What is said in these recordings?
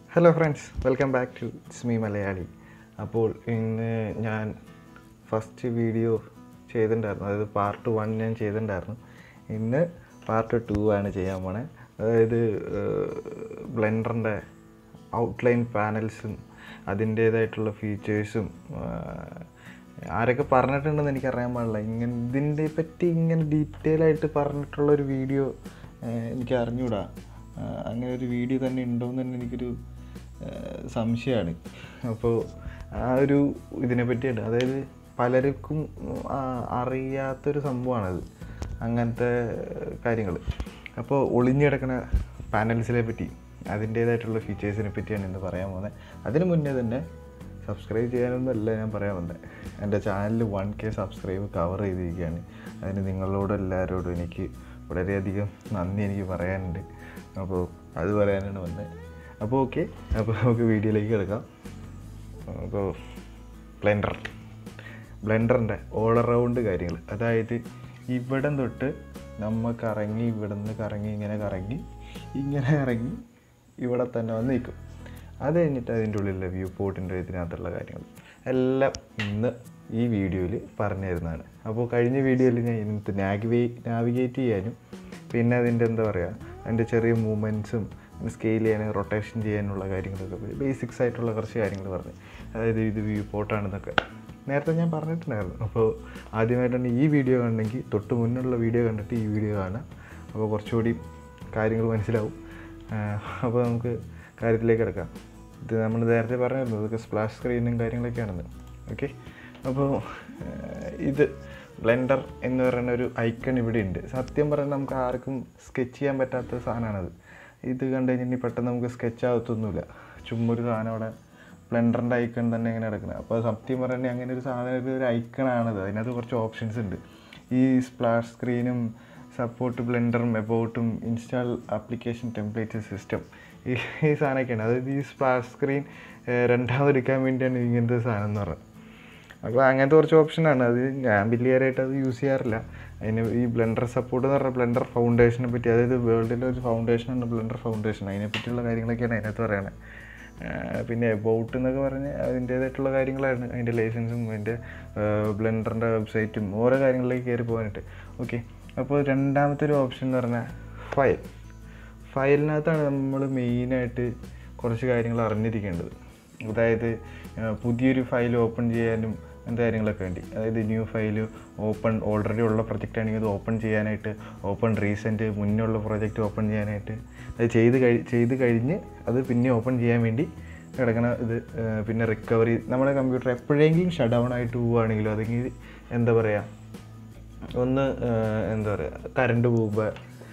hello friends welcome back to സ്മി മലയാളി അപ്പോൾ ഇന്ന് ഞാൻ ഫസ്റ്റ് വീഡിയോ ചെയ്തിട്ടുണ്ടായിരുന്നു അതായത് പാർട്ട് വൺ ഞാൻ ചെയ്തിട്ടുണ്ടായിരുന്നു ഇന്ന് പാർട്ട് ടു ആണ് ചെയ്യാൻ പോണേ അതായത് ബ്ലെൻഡറിൻ്റെ ഔട്ട്ലൈൻ പാനൽസും അതിൻ്റേതായിട്ടുള്ള ഫീച്ചേഴ്സും ആരൊക്കെ പറഞ്ഞിട്ടുണ്ടെന്ന് എനിക്കറിയാൻ പാടില്ല ഇങ്ങനെ ഇതിൻ്റെ പറ്റി ഇങ്ങനെ ഡീറ്റെയിൽ ആയിട്ട് പറഞ്ഞിട്ടുള്ളൊരു വീഡിയോ എനിക്ക് അറിഞ്ഞൂടാ ആ, അങ്ങനെ ഒരു വീഡിയോ തന്നെ ഉണ്ടോയെന്ന് തന്നെ എനിക്കൊരു സംശയമാണ് അപ്പോൾ ആ ഒരു ഇതിനെ പറ്റിയുണ്ട് അതായത് പലർക്കും ആ, അറിയാത്തൊരു സംഭവമാണത് അങ്ങനത്തെ കാര്യങ്ങൾ അപ്പോൾ ഒളിഞ്ഞിടക്കണ പാനൽസിനെ പറ്റി അതിൻ്റേതായിട്ടുള്ള ഫീച്ചേഴ്സിനെ പറ്റിയാണ് ഇന്ന് പറയാൻ പോകുന്നത് അതിന് മുന്നേ തന്നെ സബ്സ്ക്രൈബ് ചെയ്യാനൊന്നുമല്ല ഞാൻ പറയാൻ വന്നത് എൻ്റെ ചാനലിൽ വൺ കെ സബ്സ്ക്രൈബ് കവർ ചെയ്തിരിക്കുകയാണ് അതിന് നിങ്ങളോട് എല്ലാവരോടും എനിക്ക് വളരെയധികം നന്ദി എനിക്ക് പറയാനുണ്ട് അപ്പോൾ അത് പറയാനാണ് വന്നത് അപ്പോൾ ഓക്കെ അപ്പോൾ നമുക്ക് വീഡിയോയിലേക്ക് കിടക്കാം അപ്പോൾ ബ്ലെൻഡർ ബ്ലെൻഡറിൻ്റെ ഓൾ അറൗണ്ട് കാര്യങ്ങൾ അതായത് ഇവിടം തൊട്ട് നമ്മൾ കറങ്ങി ഇവിടെ നിന്ന് കറങ്ങി ഇങ്ങനെ കറങ്ങി ഇങ്ങനെ ഇറങ്ങി ഇവിടെ തന്നെ വന്ന് നിൽക്കും അത് കഴിഞ്ഞിട്ട് അതിൻ്റെ ഉള്ളിലെ വ്യൂ പോർട്ടിൻ്റെ ഇതിനകത്തുള്ള കാര്യങ്ങൾ എല്ലാം ഇന്ന് ഈ വീഡിയോയിൽ പറഞ്ഞു തരുന്നതാണ് അപ്പോൾ കഴിഞ്ഞ വീഡിയോയിൽ ഞാൻ ഇതിനകത്ത് നാവിഗേ നാവിഗേറ്റ് ചെയ്യാനും പിന്നെ അതിൻ്റെ എന്താ പറയുക അതിൻ്റെ ചെറിയ മൂവ്മെൻറ്റ്സും സ്കെയിൽ ചെയ്യാനും റൊട്ടേഷൻ ചെയ്യാനുള്ള കാര്യങ്ങളൊക്കെ ബേസിക്സ് ആയിട്ടുള്ള കുറച്ച് കാര്യങ്ങൾ പറഞ്ഞു അതായത് ഇത് വ്യൂ പോർട്ടാണെന്നൊക്കെ നേരത്തെ ഞാൻ പറഞ്ഞിട്ടുണ്ടായിരുന്നു അപ്പോൾ ആദ്യമായിട്ടാണ് ഈ വീഡിയോ കണ്ടെങ്കിൽ തൊട്ട് മുന്നുള്ള വീഡിയോ കണ്ടിട്ട് ഈ വീഡിയോ കാണാം അപ്പോൾ കുറച്ചുകൂടി കാര്യങ്ങൾ മനസ്സിലാവും അപ്പോൾ നമുക്ക് കാര്യത്തിലേക്ക് കിടക്കാം ഇത് നമ്മൾ നേരത്തെ പറഞ്ഞിരുന്നു ഇതൊക്കെ സ്പ്ലാഷ് സ്ക്രീനും കാര്യങ്ങളൊക്കെയാണെന്ന് ഓക്കെ അപ്പോൾ ഇത് ബ്ലെൻഡർ എന്ന് പറയുന്ന ഒരു ഐക്കൺ ഇവിടെ ഉണ്ട് സത്യം പറഞ്ഞാൽ നമുക്ക് ആർക്കും സ്കെച്ച് ചെയ്യാൻ പറ്റാത്ത സാധനമാണത് ഇത് കണ്ടു കഴിഞ്ഞാൽ ഇനി പെട്ടെന്ന് നമുക്ക് സ്കെച്ച് ആകത്തൊന്നുമില്ല ചുമ്മാ ഒരു സാധനം അവിടെ ബ്ലെൻഡറിൻ്റെ ഐക്കൺ തന്നെ ഇങ്ങനെ കിടക്കുന്നത് അപ്പോൾ സത്യം പറഞ്ഞാൽ അങ്ങനെ ഒരു സാധനം ഒരു ഐക്കണാണത് അതിനകത്ത് കുറച്ച് ഓപ്ഷൻസ് ഉണ്ട് ഈ സ്പ്ലാഷ് സ്ക്രീനും സപ്പോർട്ട് ബ്ലെൻഡറും എബൌട്ടും ഇൻസ്റ്റാൾ ആപ്ലിക്കേഷൻ ടെംപ്ലേറ്റ് സിസ്റ്റം ഈ ഈ സാധനമൊക്കെയാണ് അതായത് ഈ സ്പ്ലാഷ് സ്ക്രീൻ രണ്ടാമതെടുക്കാൻ വേണ്ടിയാണ് ഇങ്ങനത്തെ സാധനം എന്ന് പറയുന്നത് അപ്പോൾ അങ്ങനത്തെ കുറച്ച് ഓപ്ഷനാണ് അത് ഞാൻ വലിയതായിട്ട് അത് യൂസ് ചെയ്യാറില്ല അതിന് ഈ ബ്ലെൻഡർ സപ്പോർട്ട് എന്ന് പറഞ്ഞാൽ ബ്ലെൻഡർ ഫൗണ്ടേഷനെ പറ്റി അതായത് വേൾഡിലെ ഒരു ഫൗണ്ടേഷനാണ് ബ്ലെൻഡർ ഫൗണ്ടേഷൻ അതിനെ പറ്റിയുള്ള കാര്യങ്ങളൊക്കെയാണ് അതിനകത്ത് പറയണത് പിന്നെ എബൌട്ട് എന്നൊക്കെ പറഞ്ഞ് അതിൻ്റേതായിട്ടുള്ള കാര്യങ്ങളാണ് അതിൻ്റെ ലൈസൻസും അതിൻ്റെ ബ്ലെൻഡറിൻ്റെ വെബ്സൈറ്റും ഓരോ കാര്യങ്ങളിലേക്ക് കയറി പോകാനായിട്ട് ഓക്കെ അപ്പോൾ രണ്ടാമത്തെ ഒരു ഓപ്ഷൻ എന്ന് പറഞ്ഞാൽ ഫയൽ ഫയലിനകത്താണ് നമ്മൾ മെയിനായിട്ട് കുറച്ച് കാര്യങ്ങൾ അറിഞ്ഞിരിക്കേണ്ടത് അതായത് പുതിയൊരു ഫയൽ ഓപ്പൺ ചെയ്യാനും അങ്ങനത്തെ കാര്യങ്ങളൊക്കെ വേണ്ടി അതായത് ന്യൂ ഫയൽ ഓപ്പൺ ഓൾറെഡി ഉള്ള പ്രൊജക്റ്റ് ആണെങ്കിൽ അത് ഓപ്പൺ ചെയ്യാനായിട്ട് ഓപ്പൺ റീസെൻറ്റ് മുന്നേ ഉള്ള പ്രൊജക്റ്റ് ഓപ്പൺ ചെയ്യാനായിട്ട് അത് ചെയ്ത് കഴി ചെയ്ത് കഴിഞ്ഞ് അത് പിന്നെ ഓപ്പൺ ചെയ്യാൻ വേണ്ടി കിടക്കണ ഇത് പിന്നെ റിക്കവറി നമ്മുടെ കമ്പ്യൂട്ടർ എപ്പോഴെങ്കിലും ഷട്ട് ഡൗൺ ആയിട്ട് പോവുകയാണെങ്കിലോ അല്ലെങ്കിൽ എന്താ പറയുക ഒന്ന് എന്താ പറയുക കറണ്ട് പോകുമ്പോൾ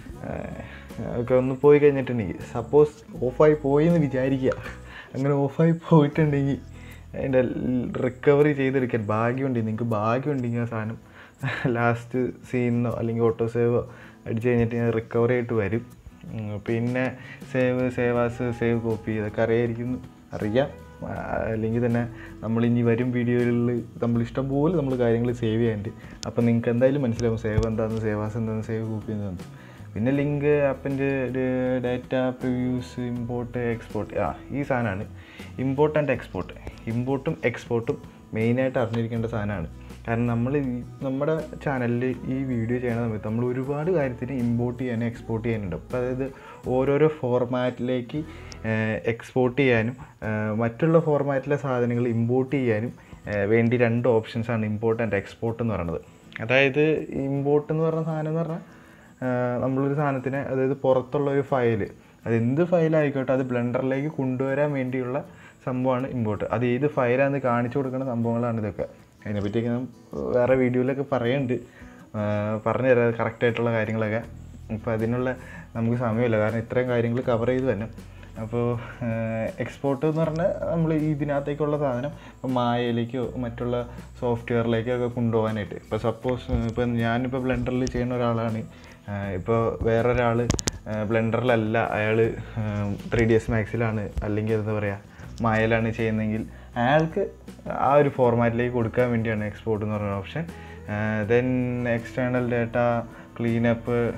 ഒക്കെ ഒന്ന് പോയി കഴിഞ്ഞിട്ടുണ്ടെങ്കിൽ സപ്പോസ് ഓഫായി പോയി എന്ന് വിചാരിക്കുക അങ്ങനെ ഓഫായി പോയിട്ടുണ്ടെങ്കിൽ അതിൻ്റെ റിക്കവറി ചെയ്തെടുക്കാൻ ഭാഗ്യമുണ്ടെങ്കിൽ നിങ്ങൾക്ക് ഭാഗ്യമുണ്ടെങ്കിൽ ആ സാധനം ലാസ്റ്റ് സീനോ അല്ലെങ്കിൽ ഓട്ടോ സേവോ അടിച്ചു കഴിഞ്ഞിട്ട് ഞാൻ റിക്കവറി ആയിട്ട് വരും പിന്നെ സേവ് സേവാസ് സേവ് കോപ്പി ഇതൊക്കെ അറിയായിരിക്കുന്നു അറിയാം അല്ലെങ്കിൽ തന്നെ നമ്മൾ ഇനി വരും വീഡിയോകളിൽ നമ്മൾ ഇഷ്ടം പോലെ നമ്മൾ കാര്യങ്ങൾ സേവ് ചെയ്യാനുണ്ട് അപ്പോൾ നിങ്ങൾക്ക് എന്തായാലും മനസ്സിലാവും സേവ് എന്താണെന്ന് സേവാസ് എന്താണെന്ന് സേവ് കോപ്പി എന്താണെന്ന് പിന്നെ ലിങ്ക് ആപ്പിൻ്റെ ഡാറ്റ പ്രിവ്യൂസ് ഇമ്പോർട്ട് എക്സ്പോർട്ട് ആ ഈ സാധനമാണ് ഇമ്പോർട്ട് ആൻഡ് എക്സ്പോർട്ട് ഇമ്പോർട്ടും എക്സ്പോർട്ടും മെയിനായിട്ട് അറിഞ്ഞിരിക്കേണ്ട സാധനമാണ് കാരണം നമ്മൾ നമ്മുടെ ചാനലിൽ ഈ വീഡിയോ ചെയ്യണ സമയത്ത് നമ്മൾ ഒരുപാട് കാര്യത്തിന് ഇമ്പോർട്ട് ചെയ്യാനും എക്സ്പോർട്ട് ചെയ്യാനുണ്ട് അപ്പോൾ അതായത് ഓരോരോ ഫോർമാറ്റിലേക്ക് എക്സ്പോർട്ട് ചെയ്യാനും മറ്റുള്ള ഫോർമാറ്റിലെ സാധനങ്ങൾ ഇമ്പോർട്ട് ചെയ്യാനും വേണ്ടി രണ്ട് ഓപ്ഷൻസാണ് ഇമ്പോർട്ട് ആൻഡ് എക്സ്പോർട്ട് എന്ന് പറയുന്നത് അതായത് ഇമ്പോർട്ട് എന്ന് പറഞ്ഞ സാധനം എന്ന് പറഞ്ഞാൽ നമ്മളൊരു സാധനത്തിന് അതായത് പുറത്തുള്ള ഒരു ഫയൽ അത് എന്ത് ഫയലായിക്കോട്ടെ അത് ബ്ലെൻഡറിലേക്ക് കൊണ്ടുവരാൻ വേണ്ടിയുള്ള സംഭവമാണ് ഇമ്പോർട്ട് അത് ഏത് ഫയലാണെന്ന് കാണിച്ചു കൊടുക്കുന്ന സംഭവങ്ങളാണ് ഇതൊക്കെ അതിനെപ്പറ്റിയൊക്കെ ഞാൻ വേറെ വീഡിയോയിലൊക്കെ പറയുന്നുണ്ട് പറഞ്ഞു തരാം കറക്റ്റായിട്ടുള്ള കാര്യങ്ങളൊക്കെ ഇപ്പോൾ അതിനുള്ള നമുക്ക് സമയമില്ല കാരണം ഇത്രയും കാര്യങ്ങൾ കവർ ചെയ്ത് തന്നെ അപ്പോൾ എക്സ്പോർട്ട് എന്ന് പറഞ്ഞാൽ നമ്മൾ ഇതിനകത്തേക്കുള്ള സാധനം ഇപ്പോൾ മായയിലേക്കോ മറ്റുള്ള സോഫ്റ്റ്വെയറിലേക്കോ ഒക്കെ കൊണ്ടുപോകാനായിട്ട് ഇപ്പോൾ സപ്പോസ് ഇപ്പോൾ ഞാനിപ്പോൾ ബ്ലെൻഡറിൽ ചെയ്യുന്ന ഒരാളാണ് ഇപ്പോൾ വേറൊരാൾ ബ്ലെൻഡറിലല്ല അയാൾ ത്രീ ഡി എസ് മാക്സിലാണ് അല്ലെങ്കിൽ എന്താ പറയുക മായയിലാണ് ചെയ്യുന്നതെങ്കിൽ അയാൾക്ക് ആ ഒരു ഫോർമാറ്റിലേക്ക് കൊടുക്കാൻ വേണ്ടിയാണ് എക്സ്പോർട്ട് എന്ന് പറയുന്ന option then external data cleanup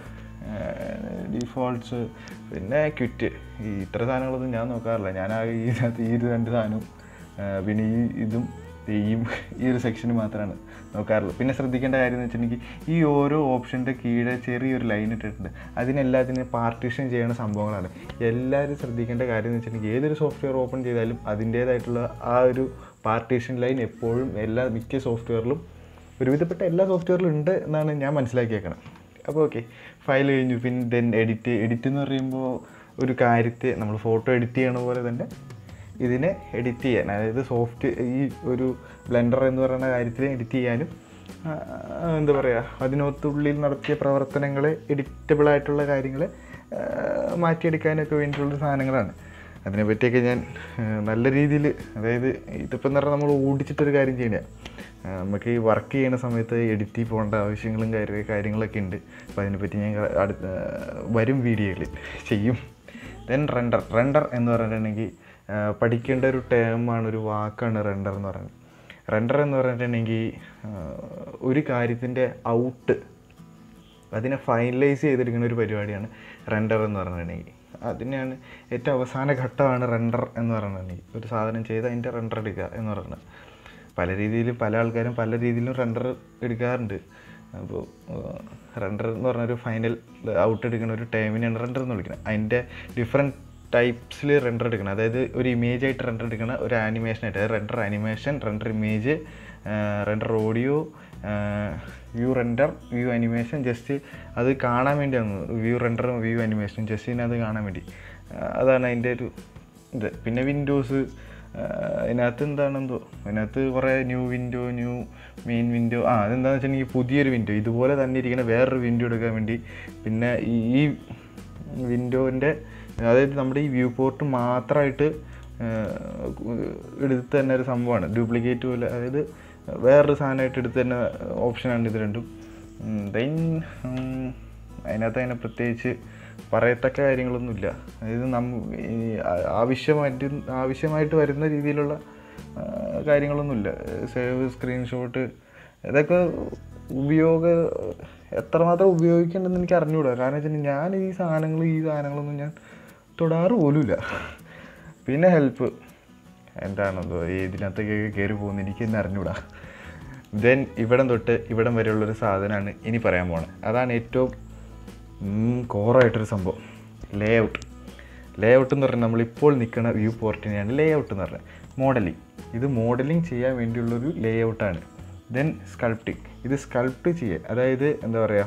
defaults പിന്നെ ക്വിറ്റ് ഈ ഇത്ര സാധനങ്ങളൊന്നും ഞാൻ നോക്കാറില്ല ഞാൻ ആ ഇതിനകത്ത് ഈ ഒരു രണ്ട് സാധനവും ആ, പിന്നെ ഈ ഇതും ഈ ഈ ഒരു സെക്ഷന് മാത്രമാണ് നോക്കാറുള്ളത് പിന്നെ ശ്രദ്ധിക്കേണ്ട കാര്യം എന്ന് വെച്ചിട്ടുണ്ടെങ്കിൽ ഈ ഓരോ ഓപ്ഷൻ്റെ കീഴെ ചെറിയൊരു ലൈൻ ഇട്ടിട്ടുണ്ട് അതിനെല്ലാത്തിനും പാർട്ടീഷൻ ചെയ്യുന്ന സംഭവങ്ങളാണ് എല്ലാവരും ശ്രദ്ധിക്കേണ്ട കാര്യം എന്ന് വെച്ചിട്ടുണ്ടെങ്കിൽ ഏതൊരു സോഫ്റ്റ്വെയർ ഓപ്പൺ ചെയ്താലും അതിൻ്റേതായിട്ടുള്ള ആ ഒരു പാർട്ടീഷൻ ലൈൻ എപ്പോഴും എല്ലാ മിക്ക സോഫ്റ്റ്വെയറിലും ഒരുവിധപ്പെട്ട എല്ലാ സോഫ്റ്റ്വെയറിലും ഉണ്ട് എന്നാണ് ഞാൻ മനസ്സിലാക്കിയേക്കണം അപ്പോൾ ഓക്കെ ഫയൽ കഴിഞ്ഞു പിന്നെ ദെൻ എഡിറ്റ് എഡിറ്റ് എന്ന് പറയുമ്പോൾ ഒരു കാര്യത്തെ നമ്മൾ ഫോട്ടോ എഡിറ്റ് ചെയ്യണ പോലെ തന്നെ ഇതിനെ എഡിറ്റ് ചെയ്യാൻ അതായത് സോഫ്റ്റ് ഈ ഒരു ബ്ലെൻഡർ എന്ന് പറയുന്ന കാര്യത്തിൽ എഡിറ്റ് ചെയ്യാനും ആ, എന്താ പറയുക അതിനകത്തുള്ളിൽ നടത്തിയ പ്രവർത്തനങ്ങളെ എഡിറ്റബിൾ ആയിട്ടുള്ള കാര്യങ്ങൾ മാറ്റിയെടുക്കാനൊക്കെ വേണ്ടിയിട്ടുള്ള സാധനങ്ങളാണ് അതിനെപ്പറ്റിയൊക്കെ ഞാൻ ആ, നല്ല രീതിയിൽ അതായത് ഇതിപ്പോൾ എന്ന് പറഞ്ഞാൽ നമ്മൾ ഓടിച്ചിട്ടൊരു കാര്യം ചെയ്യണ നമുക്ക് ഈ വർക്ക് ചെയ്യുന്ന സമയത്ത് എഡിറ്റ് പോകേണ്ട ആവശ്യങ്ങളും കാര്യ കാര്യങ്ങളൊക്കെ ഉണ്ട് അപ്പോൾ അതിനെപ്പറ്റി ഞാൻ അടുത്ത വരും വീഡിയോകളിൽ ചെയ്യും ദെൻ റെൻഡർ റെൻഡർ എന്ന് പറഞ്ഞിട്ടുണ്ടെങ്കിൽ ആ, പഠിക്കേണ്ട ഒരു ടേമാണ് ഒരു വാക്കാണ് റെൻഡർ എന്ന് പറയുന്നത് റെൻഡർ എന്ന് പറഞ്ഞിട്ടുണ്ടെങ്കിൽ ആ, ഒരു കാര്യത്തിൻ്റെ ഔട്ട് അതിനെ ഫൈനലൈസ് ചെയ്തെടുക്കുന്ന ഒരു പരിപാടിയാണ് റെൻഡർ എന്ന് പറഞ്ഞിട്ടുണ്ടെങ്കിൽ അതിനെയാണ് ഏറ്റവും അവസാന ഘട്ടമാണ് റെൻഡർ എന്ന് പറഞ്ഞിട്ടുണ്ടെങ്കിൽ ഒരു സാധനം ചെയ്ത് അതിൻ്റെ റെൻഡർ എടുക്കുക എന്ന് പറയുന്നത് പല രീതിയിലും പല ആൾക്കാരും പല രീതിയിലും റെൻഡർ എടുക്കാറുണ്ട് അപ്പോൾ റെൻഡർ എന്ന് പറഞ്ഞൊരു ഫൈനൽ ഔട്ട് എടുക്കുന്ന ഒരു ടൈമിനെയാണ് റെൻഡർ എന്ന് വിളിക്കുന്നത് അതിൻ്റെ ഡിഫറെൻറ്റ് ടൈപ്സിൽ റെൻഡർ എടുക്കണം അതായത് ഒരു ഇമേജ് ആയിട്ട് റെൻഡർ എടുക്കണം ഒരു ആനിമേഷൻ ആയിട്ട് അതായത് render animation render image render audio view render view animation just അത് കാണാൻ വേണ്ടിയാണ് വ്യൂ റെൻഡറും വ്യൂ അനിമേഷനും ജസ്റ്റ് ഇതിനകത്ത് കാണാൻ വേണ്ടി ആ, അതാണ് അതിൻ്റെ ഒരു ഇത് പിന്നെ വിൻഡോസ് അതിനകത്ത് എന്താണെന്തോ അതിനകത്ത് കുറേ new window new main window ആ അതെന്താണെന്ന് വെച്ചിട്ടുണ്ടെങ്കിൽ പുതിയൊരു വിൻഡോ ഇതുപോലെ തന്നെ ഇരിക്കുന്ന വേറൊരു വിൻഡോ എടുക്കാൻ വേണ്ടി പിന്നെ ഈ ഈ വിൻഡോൻ്റെ അതായത് നമ്മുടെ ഈ വ്യൂ പോർട്ട് മാത്രമായിട്ട് എടുത്ത് തന്നെ ഒരു സംഭവമാണ് ഡ്യൂപ്ലിക്കേറ്റ് പോലെ അതായത് വേറൊരു സാധനമായിട്ട് എടുത്ത് തന്നെ ഓപ്ഷനാണ് ഇത് രണ്ടും ദെൻ അതിനകത്ത് അങ്ങനെ പ്രത്യേകിച്ച് പറയത്തക്ക കാര്യങ്ങളൊന്നുമില്ല അതായത് നമ്മ ഈ ആ- ആവശ്യമായിട്ട് ആവശ്യമായിട്ട് വരുന്ന രീതിയിലുള്ള ആ, കാര്യങ്ങളൊന്നുമില്ല സേവ് സ്ക്രീൻഷോട്ട് ഇതൊക്കെ ഉപയോഗ എത്രമാത്രം ഉപയോഗിക്കേണ്ടെന്ന് എനിക്ക് അറിഞ്ഞുകൂടാ കാരണം വെച്ചിട്ടുണ്ടെങ്കിൽ ഞാൻ ഈ സാധനങ്ങൾ ഈ സാധനങ്ങളൊന്നും ഞാൻ തൊടാറ് പോലുമില്ല പിന്നെ ഹെൽപ്പ് എന്താണെന്തോ ഈ ഇതിനകത്തൊക്കെ കയറി പോകുന്ന എനിക്ക് തന്നെ അറിഞ്ഞൂടാ ദെൻ ഇവിടം തൊട്ട് ഇവിടം വരെയുള്ളൊരു സാധനമാണ് ഇനി പറയാൻ പോണത് അതാണ് ഏറ്റവും കോറായിട്ടൊരു സംഭവം ലേ ഔട്ട് ലേ ഔട്ട് എന്ന് പറഞ്ഞാൽ നമ്മളിപ്പോൾ നിൽക്കുന്ന വ്യൂ പോർട്ടിനെയാണ് ലേ ഔട്ട് എന്ന് പറഞ്ഞത് മോഡലിംഗ് ഇത് മോഡലിംഗ് ചെയ്യാൻ വേണ്ടിയുള്ളൊരു ലേ ഔട്ടാണ് ദെൻ സ്കൾപ്റ്റിംഗ് ഇത് സ്കൾപ്റ്റ് ചെയ്യുക അതായത് എന്താ പറയുക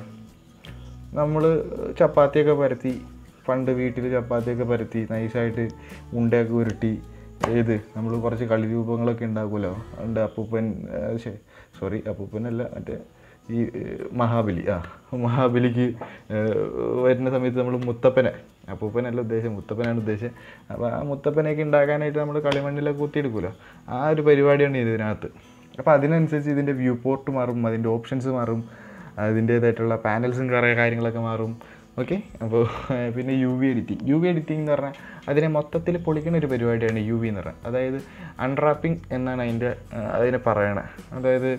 നമ്മൾ ചപ്പാത്തിയൊക്കെ പരത്തി പണ്ട് വീട്ടിൽ ചപ്പാത്തിയൊക്കെ പരത്തി നൈസായിട്ട് ഉണ്ടയൊക്കെ ഉരുട്ടി ഏത് നമ്മൾ കുറച്ച് കളി രൂപങ്ങളൊക്കെ ഉണ്ടാക്കുമല്ലോ ഉണ്ട് അപ്പൂപ്പൻ സോറി അപ്പൂപ്പനല്ല മറ്റേ ഈ ഏഹ്, മഹാബലി ആ മഹാബലിക്ക് ഏഹ്, വരുന്ന സമയത്ത് നമ്മൾ മുത്തപ്പനെ അപ്പൂപ്പനല്ല ഉദ്ദേശം മുത്തപ്പനാണ് ഉദ്ദേശം അപ്പോൾ ആ മുത്തപ്പനെയൊക്കെ ഉണ്ടാക്കാനായിട്ട് നമ്മൾ കളിമണ്ണിലൊക്കെ കുത്തിയെടുക്കുമല്ലോ ആ ഒരു പരിപാടിയാണ് ഇതിനകത്ത് അപ്പോൾ അതിനനുസരിച്ച് ഇതിൻ്റെ വ്യൂ പോർട്ട് മാറും അതിൻ്റെ ഓപ്ഷൻസ് മാറും അതിൻ്റേതായിട്ടുള്ള പാനൽസും കുറേ കാര്യങ്ങളൊക്കെ മാറും ഓക്കെ അപ്പോൾ പിന്നെ U V editing U V editing എന്ന് പറഞ്ഞാൽ അതിനെ മൊത്തത്തിൽ പൊളിക്കുന്ന ഒരു പരിപാടിയാണ് യു വി എന്ന് പറഞ്ഞാൽ അതായത് അൺറാപ്പിംഗ് എന്നാണ് അതിൻ്റെ അതിനെ പറയണത് അതായത്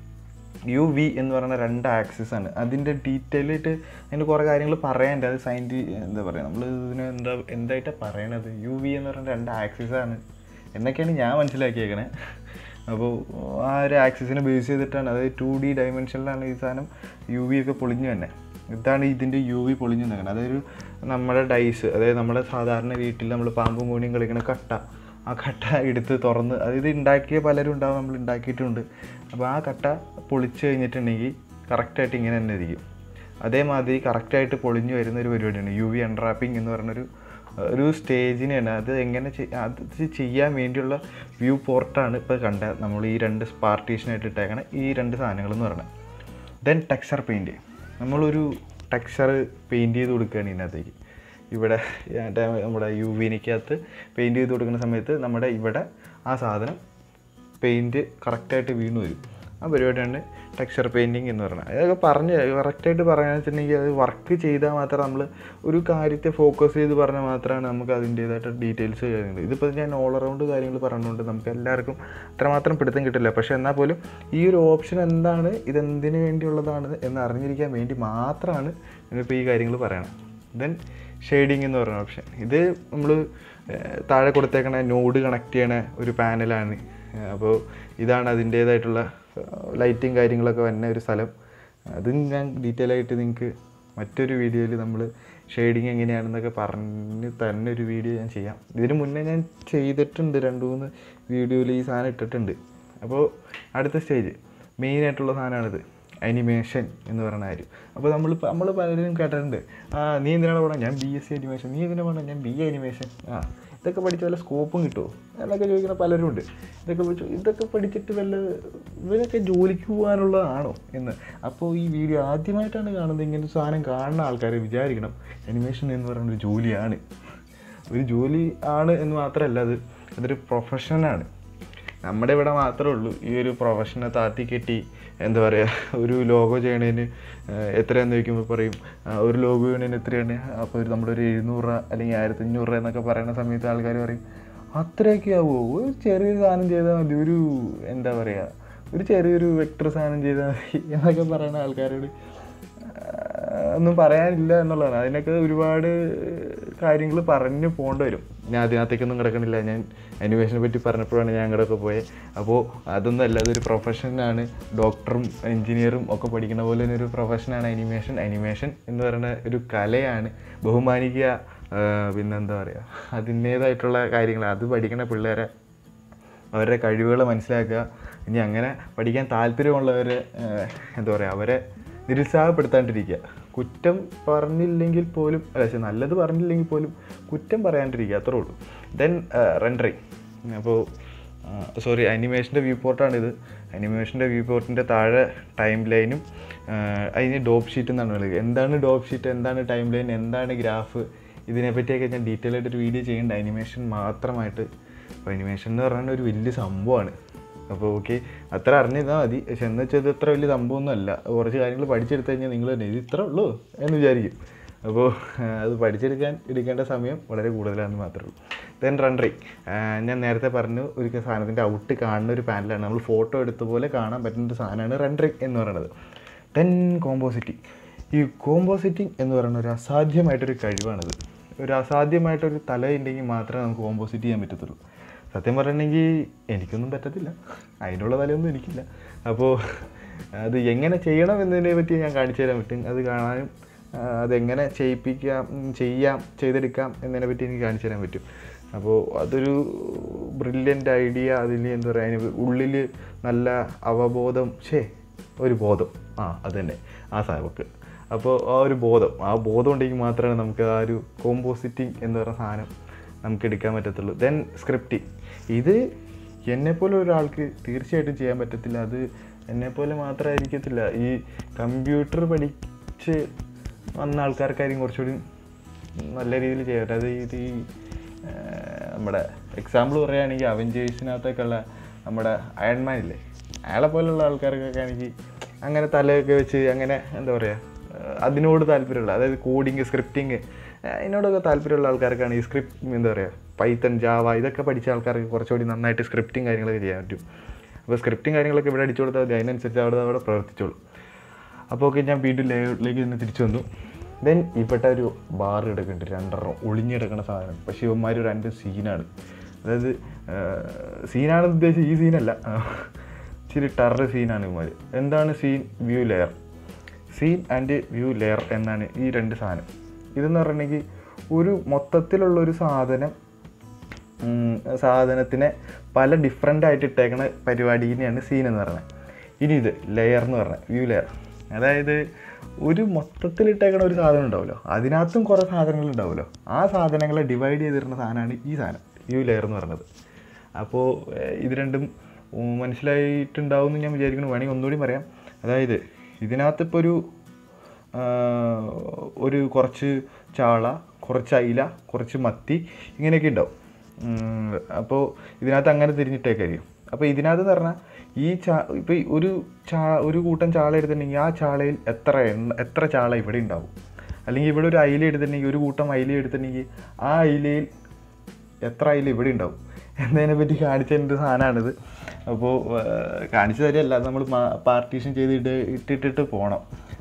യു വി എന്ന് പറയുന്ന രണ്ട് ആക്സിസ് ആണ് അതിൻ്റെ ഡീറ്റെയിൽ ആയിട്ട് അതിൻ്റെ കുറേ കാര്യങ്ങൾ പറയാനുണ്ട് അത് സയൻറ്റി എന്താ പറയുക നമ്മൾ ഇതിന് എന്താ എന്തായിട്ടാണ് പറയണത് യു വി എന്ന് പറയുന്ന രണ്ട് ആക്സിസ് ആണ് എന്നൊക്കെയാണ് ഞാൻ മനസ്സിലാക്കിയേക്കണേ അപ്പോൾ ആ ഒരു ആക്സിസിനെ ബേസ് ചെയ്തിട്ടാണ് അതായത് ടു ഡി ഡയമെൻഷനിലാണ് ഈ സാധനം യു വി ഒക്കെ പൊളിഞ്ഞു തന്നെ ഇതാണ് ഇതിൻ്റെ യു വി പൊളിഞ്ഞു നിൽക്കുന്നത് അതൊരു നമ്മുടെ ഡൈസ് അതായത് നമ്മുടെ സാധാരണ വീട്ടിൽ നമ്മൾ പാമ്പും മൂണിയും കളിക്കുന്ന കട്ട ആ കട്ട എടുത്ത് തുറന്ന് അതായത് ഉണ്ടാക്കിയ പലരും ഉണ്ടാവും നമ്മൾ ഉണ്ടാക്കിയിട്ടുണ്ട് അപ്പോൾ ആ കട്ട പൊളിച്ച് കഴിഞ്ഞിട്ടുണ്ടെങ്കിൽ കറക്റ്റായിട്ട് ഇങ്ങനെ തന്നെ ഇരിക്കും അതേമാതിരി കറക്റ്റായിട്ട് പൊളിഞ്ഞു വരുന്ന ഒരു പരിപാടിയാണ് യു വി അൺറാപ്പിംഗ് എന്ന് പറഞ്ഞൊരു ഒരു സ്റ്റേജിനെയാണ് അത് എങ്ങനെ ചെയ്- അത് ചെയ്യാൻ വേണ്ടിയുള്ള വ്യൂ പോർട്ടാണ് ഇപ്പോൾ കണ്ട നമ്മൾ ഈ രണ്ട് പാർട്ടീഷനായിട്ട് ഇട്ടേക്കണ ഈ രണ്ട് സാധനങ്ങൾ എന്ന് പറയുന്നത് ദെൻ ടെക്സ്ചർ പെയിൻറ്റ് നമ്മളൊരു ടെക്സ്ചർ പെയിൻറ്റ് ചെയ്ത് കൊടുക്കുകയാണ് ഇതിനകത്തേക്ക് ഇവിടെ മറ്റേ നമ്മുടെ യു വിനിക്കകത്ത് പെയിൻറ്റ് ചെയ്ത് കൊടുക്കുന്ന സമയത്ത് നമ്മുടെ ഇവിടെ ആ സാധനം പെയിൻറ്റ് കറക്റ്റായിട്ട് വീണ് വരും ആ പരിപാടിയാണ് ടെക്സ്ചർ പെയിൻറ്റിങ് എന്ന് പറയുന്നത് അതൊക്കെ പറഞ്ഞ് കറക്റ്റായിട്ട് പറയാന്ന് വെച്ചിട്ടുണ്ടെങ്കിൽ അത് വർക്ക് ചെയ്താൽ മാത്രം നമ്മൾ ഒരു കാര്യത്തെ ഫോക്കസ് ചെയ്ത് പറഞ്ഞാൽ മാത്രമാണ് നമുക്ക് അതിൻ്റേതായിട്ട് ഡീറ്റെയിൽസ് കാര്യങ്ങൾ ഇതിപ്പോൾ ഞാൻ ഓൾ അറൗണ്ട് കാര്യങ്ങൾ പറഞ്ഞുകൊണ്ട് നമുക്ക് എല്ലാവർക്കും അത്രമാത്രം പിടുത്തം കിട്ടില്ല പക്ഷേ എന്നാൽ പോലും ഈ ഒരു ഓപ്ഷൻ എന്താണ് ഇതെന്തിനു വേണ്ടിയുള്ളതാണ് എന്ന് അറിഞ്ഞിരിക്കാൻ വേണ്ടി മാത്രമാണ് ഞാനിപ്പോൾ ഈ കാര്യങ്ങൾ പറയണം ദെൻ ഷെയ്ഡിങ് എന്ന് പറയുന്ന ഓപ്ഷൻ ഇത് നമ്മൾ താഴെ കൊടുത്തേക്കണ നോഡ് കണക്ട് ചെയ്യണ ഒരു പാനലാണ് അപ്പോൾ ഇതാണ് അതിൻ്റേതായിട്ടുള്ള ലൈറ്റും കാര്യങ്ങളൊക്കെ വരുന്ന ഒരു സ്ഥലം അത് ഞാൻ ഡീറ്റെയിൽ ആയിട്ട് നിങ്ങൾക്ക് മറ്റൊരു വീഡിയോയിൽ നമ്മൾ ഷെയ്ഡിങ് എങ്ങനെയാണെന്നൊക്കെ പറഞ്ഞ് തന്നെ ഒരു വീഡിയോ ഞാൻ ചെയ്യാം ഇതിന് മുന്നേ ഞാൻ ചെയ്തിട്ടുണ്ട് രണ്ട് മൂന്ന് വീഡിയോയിൽ ഈ സാധനം ഇട്ടിട്ടുണ്ട് അപ്പോൾ അടുത്ത സ്റ്റേജ് മെയിനായിട്ടുള്ള സാധനമാണിത് അനിമേഷൻ എന്ന് പറയുന്ന കാര്യം അപ്പോൾ നമ്മൾ നമ്മൾ പലരും കേട്ടിട്ടുണ്ട് ആ നീ എന്തിനാണ് പോകണം ഞാൻ ബി എസ് സി അനിമേഷൻ നീ എന്തിനാണ് പോകണം ഞാൻ ബി എ അനിമേഷൻ ആ ഇതൊക്കെ പഠിച്ച വല്ല സ്കോപ്പും കിട്ടുമോ എന്നൊക്കെ ചോദിക്കുന്ന പലരും ഉണ്ട് ഇതൊക്കെ പഠിച്ചു ഇതൊക്കെ പഠിച്ചിട്ട് വല്ല ഇവരൊക്കെ ജോലിക്ക് പോകാനുള്ളതാണോ എന്ന് അപ്പോൾ ഈ വീഡിയോ ആദ്യമായിട്ടാണ് കാണുന്നത് ഇങ്ങനെ ഒരു സാധനം കാണുന്ന ആൾക്കാർ വിചാരിക്കണം അനിമേഷൻ എന്ന് പറയുന്ന ഒരു ജോലിയാണ് ഒരു ജോലി ആണ് എന്ന് മാത്രമല്ല അത് അതൊരു പ്രൊഫഷനാണ് നമ്മുടെ ഇവിടെ മാത്രമേ ഉള്ളൂ ഈ ഒരു പ്രൊഫഷനെ താത്തി കെട്ടി എന്താ പറയുക ഒരു ലോഗോ ചെയ്യണതിന് ഏഹ്, എത്രയാന്ന് ചോദിക്കുമ്പോൾ പറയും ആ, ഒരു ലോഗോ ചെയ്യണതിന് എത്രയാണ് അപ്പോൾ ഒരു നമ്മുടെ ഒരു എഴുന്നൂറ് രൂപ അല്ലെങ്കിൽ ആയിരത്തി അഞ്ഞൂറ് രൂപ എന്നൊക്കെ പറയുന്ന സമയത്ത് ആൾക്കാർ പറയും അത്രയൊക്കെ ആവുമോ ഒരു ചെറിയൊരു സാധനം ചെയ്താൽ മതി ഒരു എന്താ പറയുക ഒരു ചെറിയൊരു വെക്ടർ സാധനം ചെയ്താൽ മതി എന്നൊക്കെ പറയുന്ന ആൾക്കാരോട് ആഹ് ഒന്നും പറയാനില്ല എന്നുള്ളതാണ് അതിനൊക്കെ ഒരുപാട് കാര്യങ്ങൾ പറഞ്ഞു പോകേണ്ടി വരും ഞാൻ അതിനകത്തേക്കൊന്നും കിടക്കണില്ല ഞാൻ അനിമേഷനെ പറ്റി പറഞ്ഞപ്പോഴാണ് ഞാൻ അങ്ങോട്ടൊക്കെ പോയത് അപ്പോൾ അതൊന്നും അല്ല അതൊരു പ്രൊഫഷനാണ് ഡോക്ടറും എഞ്ചിനീയറും ഒക്കെ പഠിക്കുന്ന പോലെ തന്നെ ഒരു പ്രൊഫഷനാണ് അനിമേഷൻ അനിമേഷൻ എന്ന് പറയുന്ന ഒരു കലയാണ് ബഹുമാനിക്കുക ആഹ് പിന്നെന്താ പറയുക അതിൻ്റേതായിട്ടുള്ള കാര്യങ്ങൾ അത് പഠിക്കുന്ന പിള്ളേരെ അവരുടെ കഴിവുകൾ മനസ്സിലാക്കുക ഇനി അങ്ങനെ പഠിക്കാൻ താല്പര്യമുള്ളവരെ ഏഹ്, എന്താ പറയുക അവരെ നിരുത്സാഹപ്പെടുത്താണ്ടിരിക്കുക കുറ്റം പറഞ്ഞില്ലെങ്കിൽ പോലും അല്ല പക്ഷേ നല്ലത് പറഞ്ഞില്ലെങ്കിൽ പോലും കുറ്റം പറയാണ്ടിരിക്കുക അത്രേ ഉള്ളൂ ദെൻ റെൻഡറിങ് അപ്പോൾ സോറി അനിമേഷൻ്റെ വ്യൂ പോർട്ടാണിത് അനിമേഷൻ്റെ വ്യൂ പോർട്ടിൻ്റെ താഴെ ടൈം ലൈനും അതിന് ഡോപ്പ് ഷീറ്റ് എന്നാണ് വിളിക്കുക എന്താണ് ഡോപ്പ് ഷീറ്റ് എന്താണ് ടൈം ലൈൻ എന്താണ് ഗ്രാഫ് ഇതിനെപ്പറ്റിയൊക്കെ ഞാൻ ഡീറ്റെയിൽ ആയിട്ടൊരു വീഡിയോ ചെയ്യുന്നുണ്ട് അനിമേഷൻ മാത്രമായിട്ട് അപ്പോൾ അനിമേഷൻ എന്ന് പറഞ്ഞാൽ ഒരു വലിയ സംഭവമാണ് അപ്പോൾ ഓക്കെ അത്ര അറിഞ്ഞിരുന്നാൽ മതി പക്ഷെ എന്ന് വെച്ചാൽ ഇത് അത്ര വലിയ സംഭവമൊന്നും അല്ല കുറച്ച് കാര്യങ്ങൾ പഠിച്ചെടുത്ത് കഴിഞ്ഞാൽ നിങ്ങൾ തന്നെ ഇത് ഇത്ര ഉള്ളൂ എന്ന് വിചാരിക്കും അപ്പോൾ അത് പഠിച്ചെടുക്കാൻ എടുക്കേണ്ട സമയം വളരെ കൂടുതലാണെന്ന് മാത്രമേ ഉള്ളൂ ദെൻ റൺറി ഞാൻ നേരത്തെ പറഞ്ഞു ഒരു സാധനത്തിൻ്റെ ഔട്ട് കാണുന്ന ഒരു പാനലാണ് നമ്മൾ ഫോട്ടോ എടുത്ത പോലെ കാണാൻ പറ്റുന്ന ഒരു സാധനമാണ് റൺറിങ് എന്ന് പറയുന്നത് ദെൻ കോമ്പോസിറ്റിംഗ് ഈ കോമ്പോസിറ്റിംഗ് എന്ന് പറയുന്ന ഒരു അസാധ്യമായിട്ടൊരു കഴിവാണിത് ഒരു അസാധ്യമായിട്ടൊരു തല ഉണ്ടെങ്കിൽ മാത്രമേ നമുക്ക് കോമ്പോസിറ്റ് ചെയ്യാൻ പറ്റത്തുള്ളൂ സത്യം പറഞ്ഞിട്ടുണ്ടെങ്കിൽ എനിക്കൊന്നും പറ്റത്തില്ല അതിനുള്ള തലയൊന്നും എനിക്കില്ല അപ്പോൾ അത് എങ്ങനെ ചെയ്യണം എന്നതിനെ പറ്റി ഞാൻ കാണിച്ചു തരാൻ പറ്റും അത് കാണാനും ആ, അതെങ്ങനെ ചെയ്യിപ്പിക്കാം ഉം, ചെയ്യാം ചെയ്തെടുക്കാം എന്നതിനെ പറ്റി എനിക്ക് കാണിച്ചു തരാൻ പറ്റും അപ്പോൾ അതൊരു ബ്രില്യൻ്റ് ഐഡിയ അതിൽ എന്താ പറയുക അതിന് ഉള്ളിൽ നല്ല അവബോധം ഷേ ഒരു ബോധം ആ അത് തന്നെ ആ സാധനമൊക്കെ അപ്പോൾ ആ ഒരു ബോധം ആ ബോധം ഉണ്ടെങ്കിൽ മാത്രമേ നമുക്ക് ആ ഒരു കോമ്പോസിറ്റിംഗ് എന്ന് പറയുന്ന സാധനം നമുക്ക് എടുക്കാൻ പറ്റത്തുള്ളൂ ദെൻ സ്ക്രിപ്റ്റിംഗ് ഇത് എന്നെപ്പോലെ ഒരാൾക്ക് തീർച്ചയായിട്ടും ചെയ്യാൻ പറ്റത്തില്ല അത് എന്നെപ്പോലെ മാത്രമായിരിക്കത്തില്ല ഈ കമ്പ്യൂട്ടർ പഠിച്ച് വന്ന ആൾക്കാർക്കായിരിക്കും കുറച്ചുകൂടി നല്ല രീതിയിൽ ചെയ്യാൻ പറ്റും അത് ഇത് ഈ ആ, നമ്മുടെ എക്സാമ്പിൾ പറയുകയാണെങ്കിൽ അവഞ്ചേഴ്സിനകത്തൊക്കെയുള്ള നമ്മുടെ അയൺമാൻ ഇല്ലേ അയാളെ പോലുള്ള ആൾക്കാർക്കൊക്കെ ആണെങ്കിൽ അങ്ങനെ തലയൊക്കെ വെച്ച് അങ്ങനെ എന്താ പറയുക അതിനോട് താല്പര്യമുള്ള അതായത് കോഡിങ് സ്ക്രിപ്റ്റിങ് അതിനോടൊക്കെ താല്പര്യമുള്ള ആൾക്കാർക്കാണ് ഈ സ്ക്രിപ്റ്റ് എന്താ പറയുക പൈത്തൺ ജാവ ഇതൊക്കെ പഠിച്ച ആൾക്കാർക്ക് കുറച്ചുകൂടി നന്നായിട്ട് സ്ക്രിപ്റ്റിംഗ് കാര്യങ്ങളൊക്കെ ചെയ്യാൻ പറ്റും അപ്പോൾ സ്ക്രിപ്റ്റിംഗ് കാര്യങ്ങളൊക്കെ ഇവിടെ അടിച്ചു കൊടുത്താൽ മതി അതിനനുസരിച്ച് അവിടെ അവിടെ പ്രവർത്തിച്ചോളൂ അപ്പോൾ ഓക്കെ ഞാൻ വീണ്ടും ലേഔട്ടിലേക്ക് തന്നെ തിരിച്ചു വന്നു ദെൻ ഇവിടെ ഒരു ബാർ കിടക്കുന്നുണ്ട് രണ്ടെണ്ണം ഒളിഞ്ഞിടക്കണ സാധനം പക്ഷേ ഇവന്മാർ രണ്ട് സീനാണ് അതായത് സീനാണെന്ന് ഉദ്ദേശിച്ച് ഈ സീനല്ല ഇച്ചിരി ടറർ സീനാണ് ഇവന്മാർ എന്താണ് scene view layer scene and view layer എന്നാണ് ഈ രണ്ട് സാധനം ഇതെന്ന് പറഞ്ഞിട്ടുണ്ടെങ്കിൽ ഒരു മൊത്തത്തിലുള്ള ഒരു സാധനം ഉം, സാധനത്തിനെ പല ഡിഫറെൻ്റ് ആയിട്ട് ഇട്ടേക്കണ പരിപാടിനെയാണ് സീൻ എന്ന് പറയുന്നത് ഇനി ഇത് ലെയർ എന്ന് പറഞ്ഞത് വ്യൂ ലെയർ അതായത് ഒരു മൊത്തത്തിൽ ഇട്ടേക്കണ ഒരു സാധനം ഉണ്ടാവുമല്ലോ അതിനകത്തും കുറേ സാധനങ്ങൾ ഉണ്ടാവുമല്ലോ ആ സാധനങ്ങളെ ഡിവൈഡ് ചെയ്തിരുന്ന സാധനമാണ് ഈ സാധനം വ്യൂ ലെയർ എന്ന് പറയുന്നത് അപ്പോൾ ഏഹ്, ഇത് രണ്ടും ഉം, മനസ്സിലായിട്ടുണ്ടാവും എന്ന് ഞാൻ വിചാരിക്കുന്നു വേണമെങ്കിൽ ഒന്നുകൂടി പറയാം അതായത് ഇതിനകത്ത് ഇപ്പോൾ ഒരു ആഹ്, ഒരു കുറച്ച് ചാള കുറച്ച് അയില കുറച്ച് മത്തി ഇങ്ങനെയൊക്കെ ഉണ്ടാവും ഉം, അപ്പോൾ ഇതിനകത്ത് അങ്ങനെ തിരിഞ്ഞിട്ടേക്കായിരിക്കും അപ്പോൾ ഇതിനകത്ത് എന്ന് പറഞ്ഞാൽ ഈ ചാ ഇപ്പോൾ ഒരു ചാ ഒരു കൂട്ടം ചാള എടുത്തിട്ടുണ്ടെങ്കിൽ ആ ചാളയിൽ എത്ര എണ്ണ എത്ര ചാള ഇവിടെ ഉണ്ടാവും അല്ലെങ്കിൽ ഇവിടെ ഒരു അയില എടുത്തിട്ടുണ്ടെങ്കിൽ ഒരു കൂട്ടം അയില എടുത്തിട്ടുണ്ടെങ്കിൽ ആ അയിലയിൽ എത്ര അയില ഇവിടെ ഉണ്ടാവും എന്നതിനെ പറ്റി കാണിച്ചതിൻ്റെ സാധനമാണിത് അപ്പോൾ കാണിച്ചു തരികയല്ല നമ്മൾ പാർട്ടീഷൻ ചെയ്ത് ഇട്ട് ഇട്ടിട്ടിട്ട് പോകണം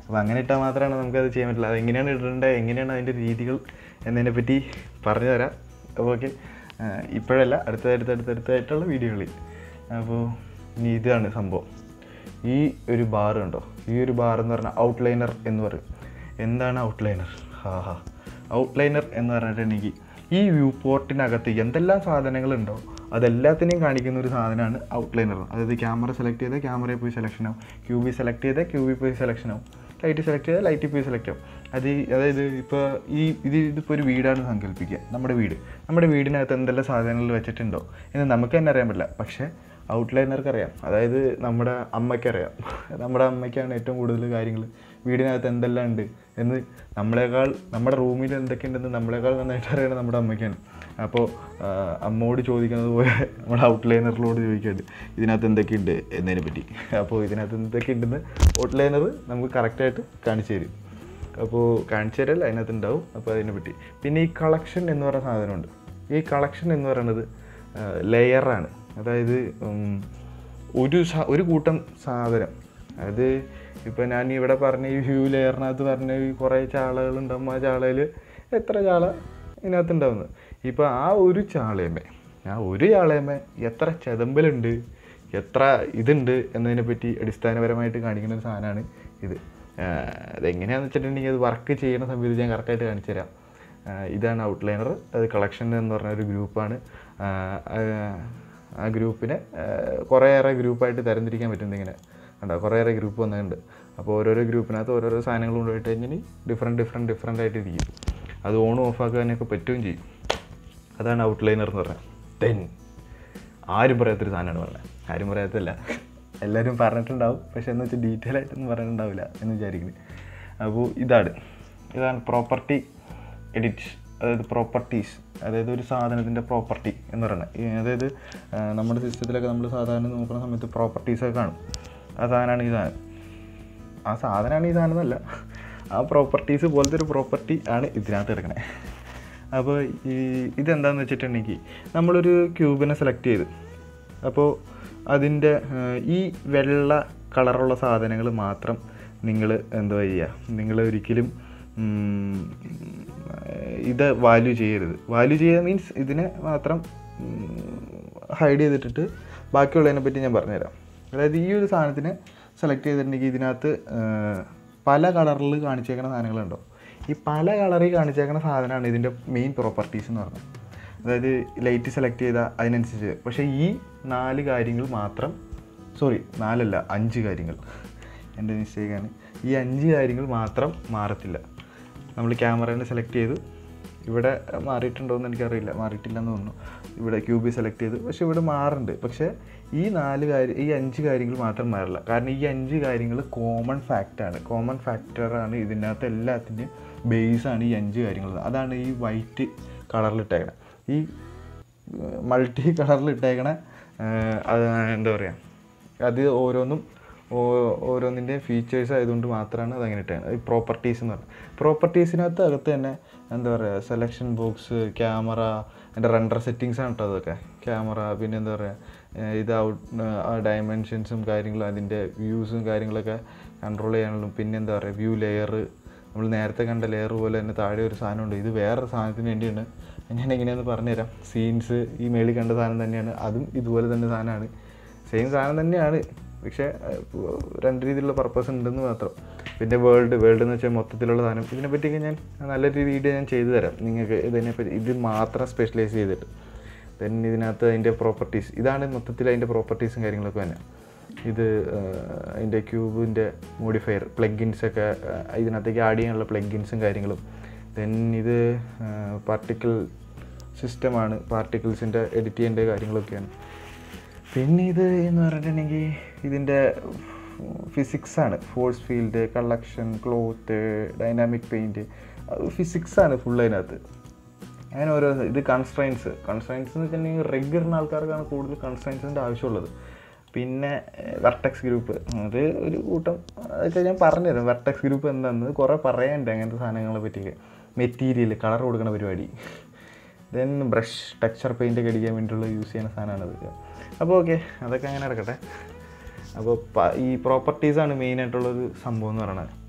അപ്പോൾ അങ്ങനെ ഇട്ടാൽ മാത്രമാണ് നമുക്കത് ചെയ്യാൻ പറ്റില്ല അത് എങ്ങനെയാണ് ഇടേണ്ടത് എങ്ങനെയാണ് അതിൻ്റെ രീതികൾ എന്നതിനെ പറ്റി പറഞ്ഞു തരാം അപ്പോൾ ഓക്കെ ഇപ്പോഴല്ല അടുത്ത അടുത്ത അടുത്ത അടുത്തായിട്ടുള്ള വീഡിയോകളിൽ അപ്പോൾ ഇനി ഇതാണ് സംഭവം ഈ ഒരു ബാർ ഉണ്ടോ ഈ ഒരു ബാർ എന്ന് പറഞ്ഞാൽ ഔട്ട്ലൈനർ എന്ന് പറയും എന്താണ് ഔട്ട്ലൈനർ ഹാ ഹാ ഔട്ട്ലൈനർ എന്ന് പറഞ്ഞിട്ടുണ്ടെങ്കിൽ ഈ വ്യൂ പോർട്ടിനകത്ത് എന്തെല്ലാം സാധനങ്ങളുണ്ടോ അതെല്ലാത്തിനെയും കാണിക്കുന്ന ഒരു സാധനമാണ് ഔട്ട്ലൈനർ അതായത് ക്യാമറ സെലക്ട് ചെയ്താൽ ക്യാമറയിൽ പോയി സെലക്ഷൻ ആവും ക്യൂബി സെലക്ട് ചെയ്താൽ ക്യൂബിൽ പോയി സെലക്ഷൻ ആവും ലൈറ്റ് സെലക്ട് ചെയ്താൽ ലൈറ്റിൽ പോയി സെലക്ട് ആവും അത് ഈ- അതായത് ഇപ്പോൾ ഈ ഇത് ഇതിപ്പോൾ ഒരു വീടാണ് സങ്കല്പിക്കുക നമ്മുടെ വീട് നമ്മുടെ വീടിനകത്ത് എന്തെല്ലാം സാധനങ്ങൾ വെച്ചിട്ടുണ്ടോ എന്ന് നമുക്ക് തന്നെ അറിയാൻ പറ്റില്ല പക്ഷേ ഔട്ട്ലൈനർക്ക് അറിയാം അതായത് നമ്മുടെ അമ്മയ്ക്കറിയാം നമ്മുടെ അമ്മയ്ക്കാണ് ഏറ്റവും കൂടുതൽ കാര്യങ്ങൾ വീടിനകത്ത് എന്തെല്ലാം ഉണ്ട് എന്ന് നമ്മളെക്കാൾ നമ്മുടെ റൂമിൽ എന്തൊക്കെയുണ്ടെന്ന് നമ്മളെക്കാൾ നന്നായിട്ട് അറിയണം നമ്മുടെ അമ്മയ്ക്കാണ് അപ്പോൾ അമ്മോട് ചോദിക്കുന്നത് പോലെ നമ്മുടെ ഔട്ട്ലൈനറിലോട് ചോദിക്കുന്നുണ്ട് ഇതിനകത്ത് എന്തൊക്കെയുണ്ട് എന്നതിനെ പറ്റി അപ്പോൾ ഇതിനകത്ത് എന്തൊക്കെയുണ്ടെന്ന് ഔട്ട്ലൈനർ നമുക്ക് കറക്റ്റായിട്ട് കാണിച്ചു തരും അപ്പോൾ കാണിച്ചു തരല്ല അതിനകത്ത് ഉണ്ടാവും അപ്പോൾ അതിനെ പറ്റി പിന്നെ ഈ കളക്ഷൻ എന്ന് പറയുന്ന സാധനമുണ്ട് ഈ കളക്ഷൻ എന്ന് പറയുന്നത് ലെയറാണ് അതായത് ഉം, ഒരു സ- ഒരു കൂട്ടം സാധനം അത് ഇപ്പം ഞാൻ ഇവിടെ പറഞ്ഞ ഈ വ്യൂ ലെയറിനകത്ത് പറഞ്ഞ ഈ കുറേ ചാളകളുണ്ടാകും ആ ചാളയിൽ എത്ര ചാള ഇതിനകത്ത് ഉണ്ടാവുന്നത് ഇപ്പോൾ ആ ഒരു ചാളയമ്മ ആ ഒരു ചാളയമ്മ എത്ര ചെതമ്പലുണ്ട് എത്ര ഇതുണ്ട് എന്നതിനെ പറ്റി അടിസ്ഥാനപരമായിട്ട് കാണിക്കുന്ന ഒരു സാധനമാണ് ഇത് ആഹ് അതെങ്ങനെയാണെന്ന് വെച്ചിട്ടുണ്ടെങ്കിൽ അത് വർക്ക് ചെയ്യുന്ന സമയത്ത് ഞാൻ കറക്റ്റായിട്ട് കാണിച്ചു തരാം ആഹ് ഇതാണ് ഔട്ട്ലൈനർ അത് കളക്ഷൻ എന്ന് പറഞ്ഞ ഒരു ഗ്രൂപ്പാണ് ആഹ് ആ- ആ ഗ്രൂപ്പിനെ ആഹ് കുറേയേറെ ഗ്രൂപ്പായിട്ട് തരംതിരിക്കാൻ പറ്റുന്നത് ഇങ്ങനെ കണ്ടോ കുറേയേറെ ഗ്രൂപ്പ് വന്നിട്ടുണ്ട് അപ്പോൾ ഓരോരോ ഗ്രൂപ്പിനകത്ത് ഓരോരോ സാധനങ്ങൾ കൊണ്ടുപോയിട്ട് കഴിഞ്ഞാൽ ഡിഫറെൻറ്റ് ഡിഫറെൻറ്റ് ഡിഫറെൻ്റ് ആയിട്ട് ഇരിക്കും അത് ഓൺ ഓഫ് ആക്കാനൊക്കെ പറ്റുകയും ചെയ്യും അതാണ് ഔട്ട്ലൈനർ എന്ന് പറഞ്ഞത് തെൻ ആരും പറയാത്തൊരു സാധനമാണ് പറഞ്ഞത് ആരും പറയാത്തല്ല എല്ലാവരും പറഞ്ഞിട്ടുണ്ടാവും പക്ഷെ എന്ന് വെച്ചാൽ ഡീറ്റെയിൽ ആയിട്ടൊന്നും പറഞ്ഞിട്ടുണ്ടാവില്ല എന്ന് വിചാരിക്കുന്നത് അപ്പോൾ ഇതാണ് ഇതാണ് പ്രോപ്പർട്ടി എഡിറ്റ് അതായത് പ്രോപ്പർട്ടീസ് അതായത് ഒരു സാധനത്തിൻ്റെ പ്രോപ്പർട്ടി എന്ന് പറയുന്നത് ഈ അതായത് ആ, നമ്മുടെ സിസ്റ്റത്തിലൊക്കെ നമ്മൾ സാധാരണ നോക്കുന്ന സമയത്ത് പ്രോപ്പർട്ടീസൊക്കെ കാണും ആ സാധനമാണ് ഈ സാധനം ആ സാധനമാണ് ഈ സാധനം എന്നല്ല ആ പ്രോപ്പർട്ടീസ് പോലത്തെ ഒരു പ്രോപ്പർട്ടി ആണ് ഇതിനകത്ത് കിടക്കണേ അപ്പോൾ ഈ ഇതെന്താണെന്ന് വെച്ചിട്ടുണ്ടെങ്കിൽ നമ്മളൊരു ക്യൂബിനെ സെലക്ട് ചെയ്ത് അപ്പോൾ അതിൻ്റെ ഈ വെള്ള കളറുള്ള സാധനങ്ങൾ മാത്രം നിങ്ങൾ എന്താ ചെയ്യുക നിങ്ങൾ ഒരിക്കലും ഉം, ഇത് വാല്യൂ ചെയ്യരുത് വാല്യൂ ചെയ്യുക മീൻസ് ഇതിനെ മാത്രം ഹൈഡ് ചെയ്തിട്ടിട്ട് ബാക്കിയുള്ളതിനെ പറ്റി ഞാൻ പറഞ്ഞുതരാം അതായത് ഈ ഒരു സാധനത്തിന് സെലക്ട് ചെയ്തിട്ടുണ്ടെങ്കിൽ ഇതിനകത്ത് ആ, പല കളറിൽ കാണിച്ചേക്കുന്ന സാധനങ്ങളുണ്ടോ ഈ പല കളറിൽ കാണിച്ചേക്കുന്ന സാധനമാണ് ഇതിൻ്റെ മെയിൻ പ്രോപ്പർട്ടീസ് എന്ന് പറഞ്ഞത് അതായത് ലൈറ്റ് സെലക്ട് ചെയ്താൽ അതിനനുസരിച്ച് പക്ഷേ ഈ നാല് കാര്യങ്ങൾ മാത്രം സോറി നാലല്ല അഞ്ച് കാര്യങ്ങൾ എൻ്റെ മിസ്റ്റേക്കാണ് ഈ അഞ്ച് കാര്യങ്ങൾ മാത്രം മാറത്തില്ല നമ്മൾ ക്യാമറേനെ സെലക്ട് ചെയ്തു ഇവിടെ മാറിയിട്ടുണ്ടോ എന്ന് എനിക്കറിയില്ല മാറിയിട്ടില്ല എന്ന് തോന്നുന്നു ഇവിടെ ക്യൂബി സെലക്ട് ചെയ്തു പക്ഷെ ഇവിടെ മാറുന്നുണ്ട് പക്ഷേ ഈ നാല് കാര്യം ഈ അഞ്ച് കാര്യങ്ങൾ മാത്രം മാറില്ല കാരണം ഈ അഞ്ച് കാര്യങ്ങൾ കോമൺ ഫാക്റ്റാണ് കോമൺ ഫാക്ടറാണ് ഇതിനകത്ത് എല്ലാത്തിൻ്റെയും ബേസാണ് ഈ അഞ്ച് കാര്യങ്ങൾ അതാണ് ഈ വൈറ്റ് കളറിലിട്ടേക്കണത് ഈ മൾട്ടി കളറിൽ ഇട്ടേക്കണ അത് എന്താ പറയുക അത് ഓരോന്നും ഓ- ഓരോന്നിൻ്റെയും ഫീച്ചേഴ്സ് ആയതുകൊണ്ട് മാത്രമാണ് അതങ്ങനെ ഇട്ടത് ഈ പ്രോപ്പർട്ടീസ് എന്ന് പറഞ്ഞാൽ പ്രോപ്പർട്ടീസിനകത്ത് അകത്ത് തന്നെ എന്താ പറയുക സെലക്ഷൻ ബോക്സ് ക്യാമറ അതിൻ്റെ റണ്ടർ സെറ്റിങ്സ് ആണ് കേട്ടോ അതൊക്കെ ക്യാമറ പിന്നെ എന്താ പറയുക ഇത് ഔട്ട് ഡയമെൻഷൻസും കാര്യങ്ങളും അതിൻ്റെ വ്യൂസും കാര്യങ്ങളൊക്കെ കൺട്രോൾ ചെയ്യാനുള്ള പിന്നെ എന്താ പറയുക വ്യൂ ലെയർ നമ്മൾ നേരത്തെ കണ്ട ലെയർ പോലെ തന്നെ താഴെ ഒരു സാധനമുണ്ട് ഇത് വേറൊരു സാധനത്തിന് വേണ്ടിയാണ് ഞാൻ എങ്ങനെയാണെന്ന് പറഞ്ഞുതരാം സീൻസ് ഈ മേളിൽ കണ്ട സാധനം തന്നെയാണ് അതും ഇതുപോലെ തന്നെ സാധനമാണ് സെയിം സാധനം തന്നെയാണ് പക്ഷേ ഏഹ്, രണ്ട് രീതിയിലുള്ള പർപ്പസ് ഉണ്ടെന്ന് മാത്രം പിന്നെ വേൾഡ് വേൾഡ് എന്ന് വെച്ചാൽ മൊത്തത്തിലുള്ള സാധനം ഇതിനെപ്പറ്റിയൊക്കെ ഞാൻ നല്ല വീഡിയോ ഞാൻ ചെയ്തു തരാം നിങ്ങൾക്ക് ഇതിനെപ്പറ്റി ഇത് മാത്രം സ്പെഷ്യലൈസ് ചെയ്തിട്ട് ദെൻ ഇതിനകത്ത് അതിൻ്റെ പ്രോപ്പർട്ടീസ് ഇതാണ് മൊത്തത്തിൽ അതിൻ്റെ പ്രോപ്പർട്ടീസും കാര്യങ്ങളൊക്കെ തന്നെ ഇത് ഏഹ്, അതിൻ്റെ ക്യൂബിൻ്റെ മോഡിഫയർ പ്ലഗിൻസ് ഒക്കെ ഏഹ്, ഇതിനകത്തേക്ക് ആഡ് ചെയ്യാനുള്ള പ്ലഗിൻസും കാര്യങ്ങളും ദെൻ ഇത് പാർട്ടിക്കിൾ സിസ്റ്റമാണ് പാർട്ടിക്കിൾസിൻ്റെ എഡിറ്റ് ചെയ്യേണ്ട കാര്യങ്ങളൊക്കെയാണ് പിന്നെ ഇത് എന്ന് പറഞ്ഞിട്ടുണ്ടെങ്കിൽ ഇതിൻ്റെ ഫിസിക്സാണ് force field collection cloth dynamic paint ഫിസിക്സാണ് ഫുൾ അതിനകത്ത് അങ്ങനെ ഓരോ ഇത് കൺസ്ട്രൈൻസ് കൺസ്ട്രൈൻസ് എന്ന് വെച്ചിട്ടുണ്ടെങ്കിൽ റെഗുലർ ആൾക്കാർക്കാണ് കൂടുതൽ കൺസ്ട്രൈൻസിൻ്റെ ആവശ്യമുള്ളത് പിന്നെ വെർട്ടക്സ് ഗ്രൂപ്പ് അത് ഒരു കൂട്ടം അതൊക്കെ ഞാൻ പറഞ്ഞുതരാം വെർട്ടക്സ് ഗ്രൂപ്പ് എന്താണെന്ന് കുറേ പറയാനുണ്ട് അങ്ങനത്തെ സാധനങ്ങളെ പറ്റിയൊക്കെ മെറ്റീരിയൽ കളർ കൊടുക്കുന്ന പരിപാടി ദെൻ ബ്രഷ് ടെക്സ്ചർ പെയിൻ്റ് ഒക്കെ അടിക്കാൻ വേണ്ടിയിട്ടുള്ള യൂസ് ചെയ്യുന്ന സാധനമാണത് അപ്പോൾ ഓക്കെ അതൊക്കെ അങ്ങനെ നടക്കട്ടെ അപ്പോൾ പ- ഈ പ്രോപ്പർട്ടീസാണ് മെയിനായിട്ടുള്ളൊരു സംഭവം എന്ന് പറയുന്നത്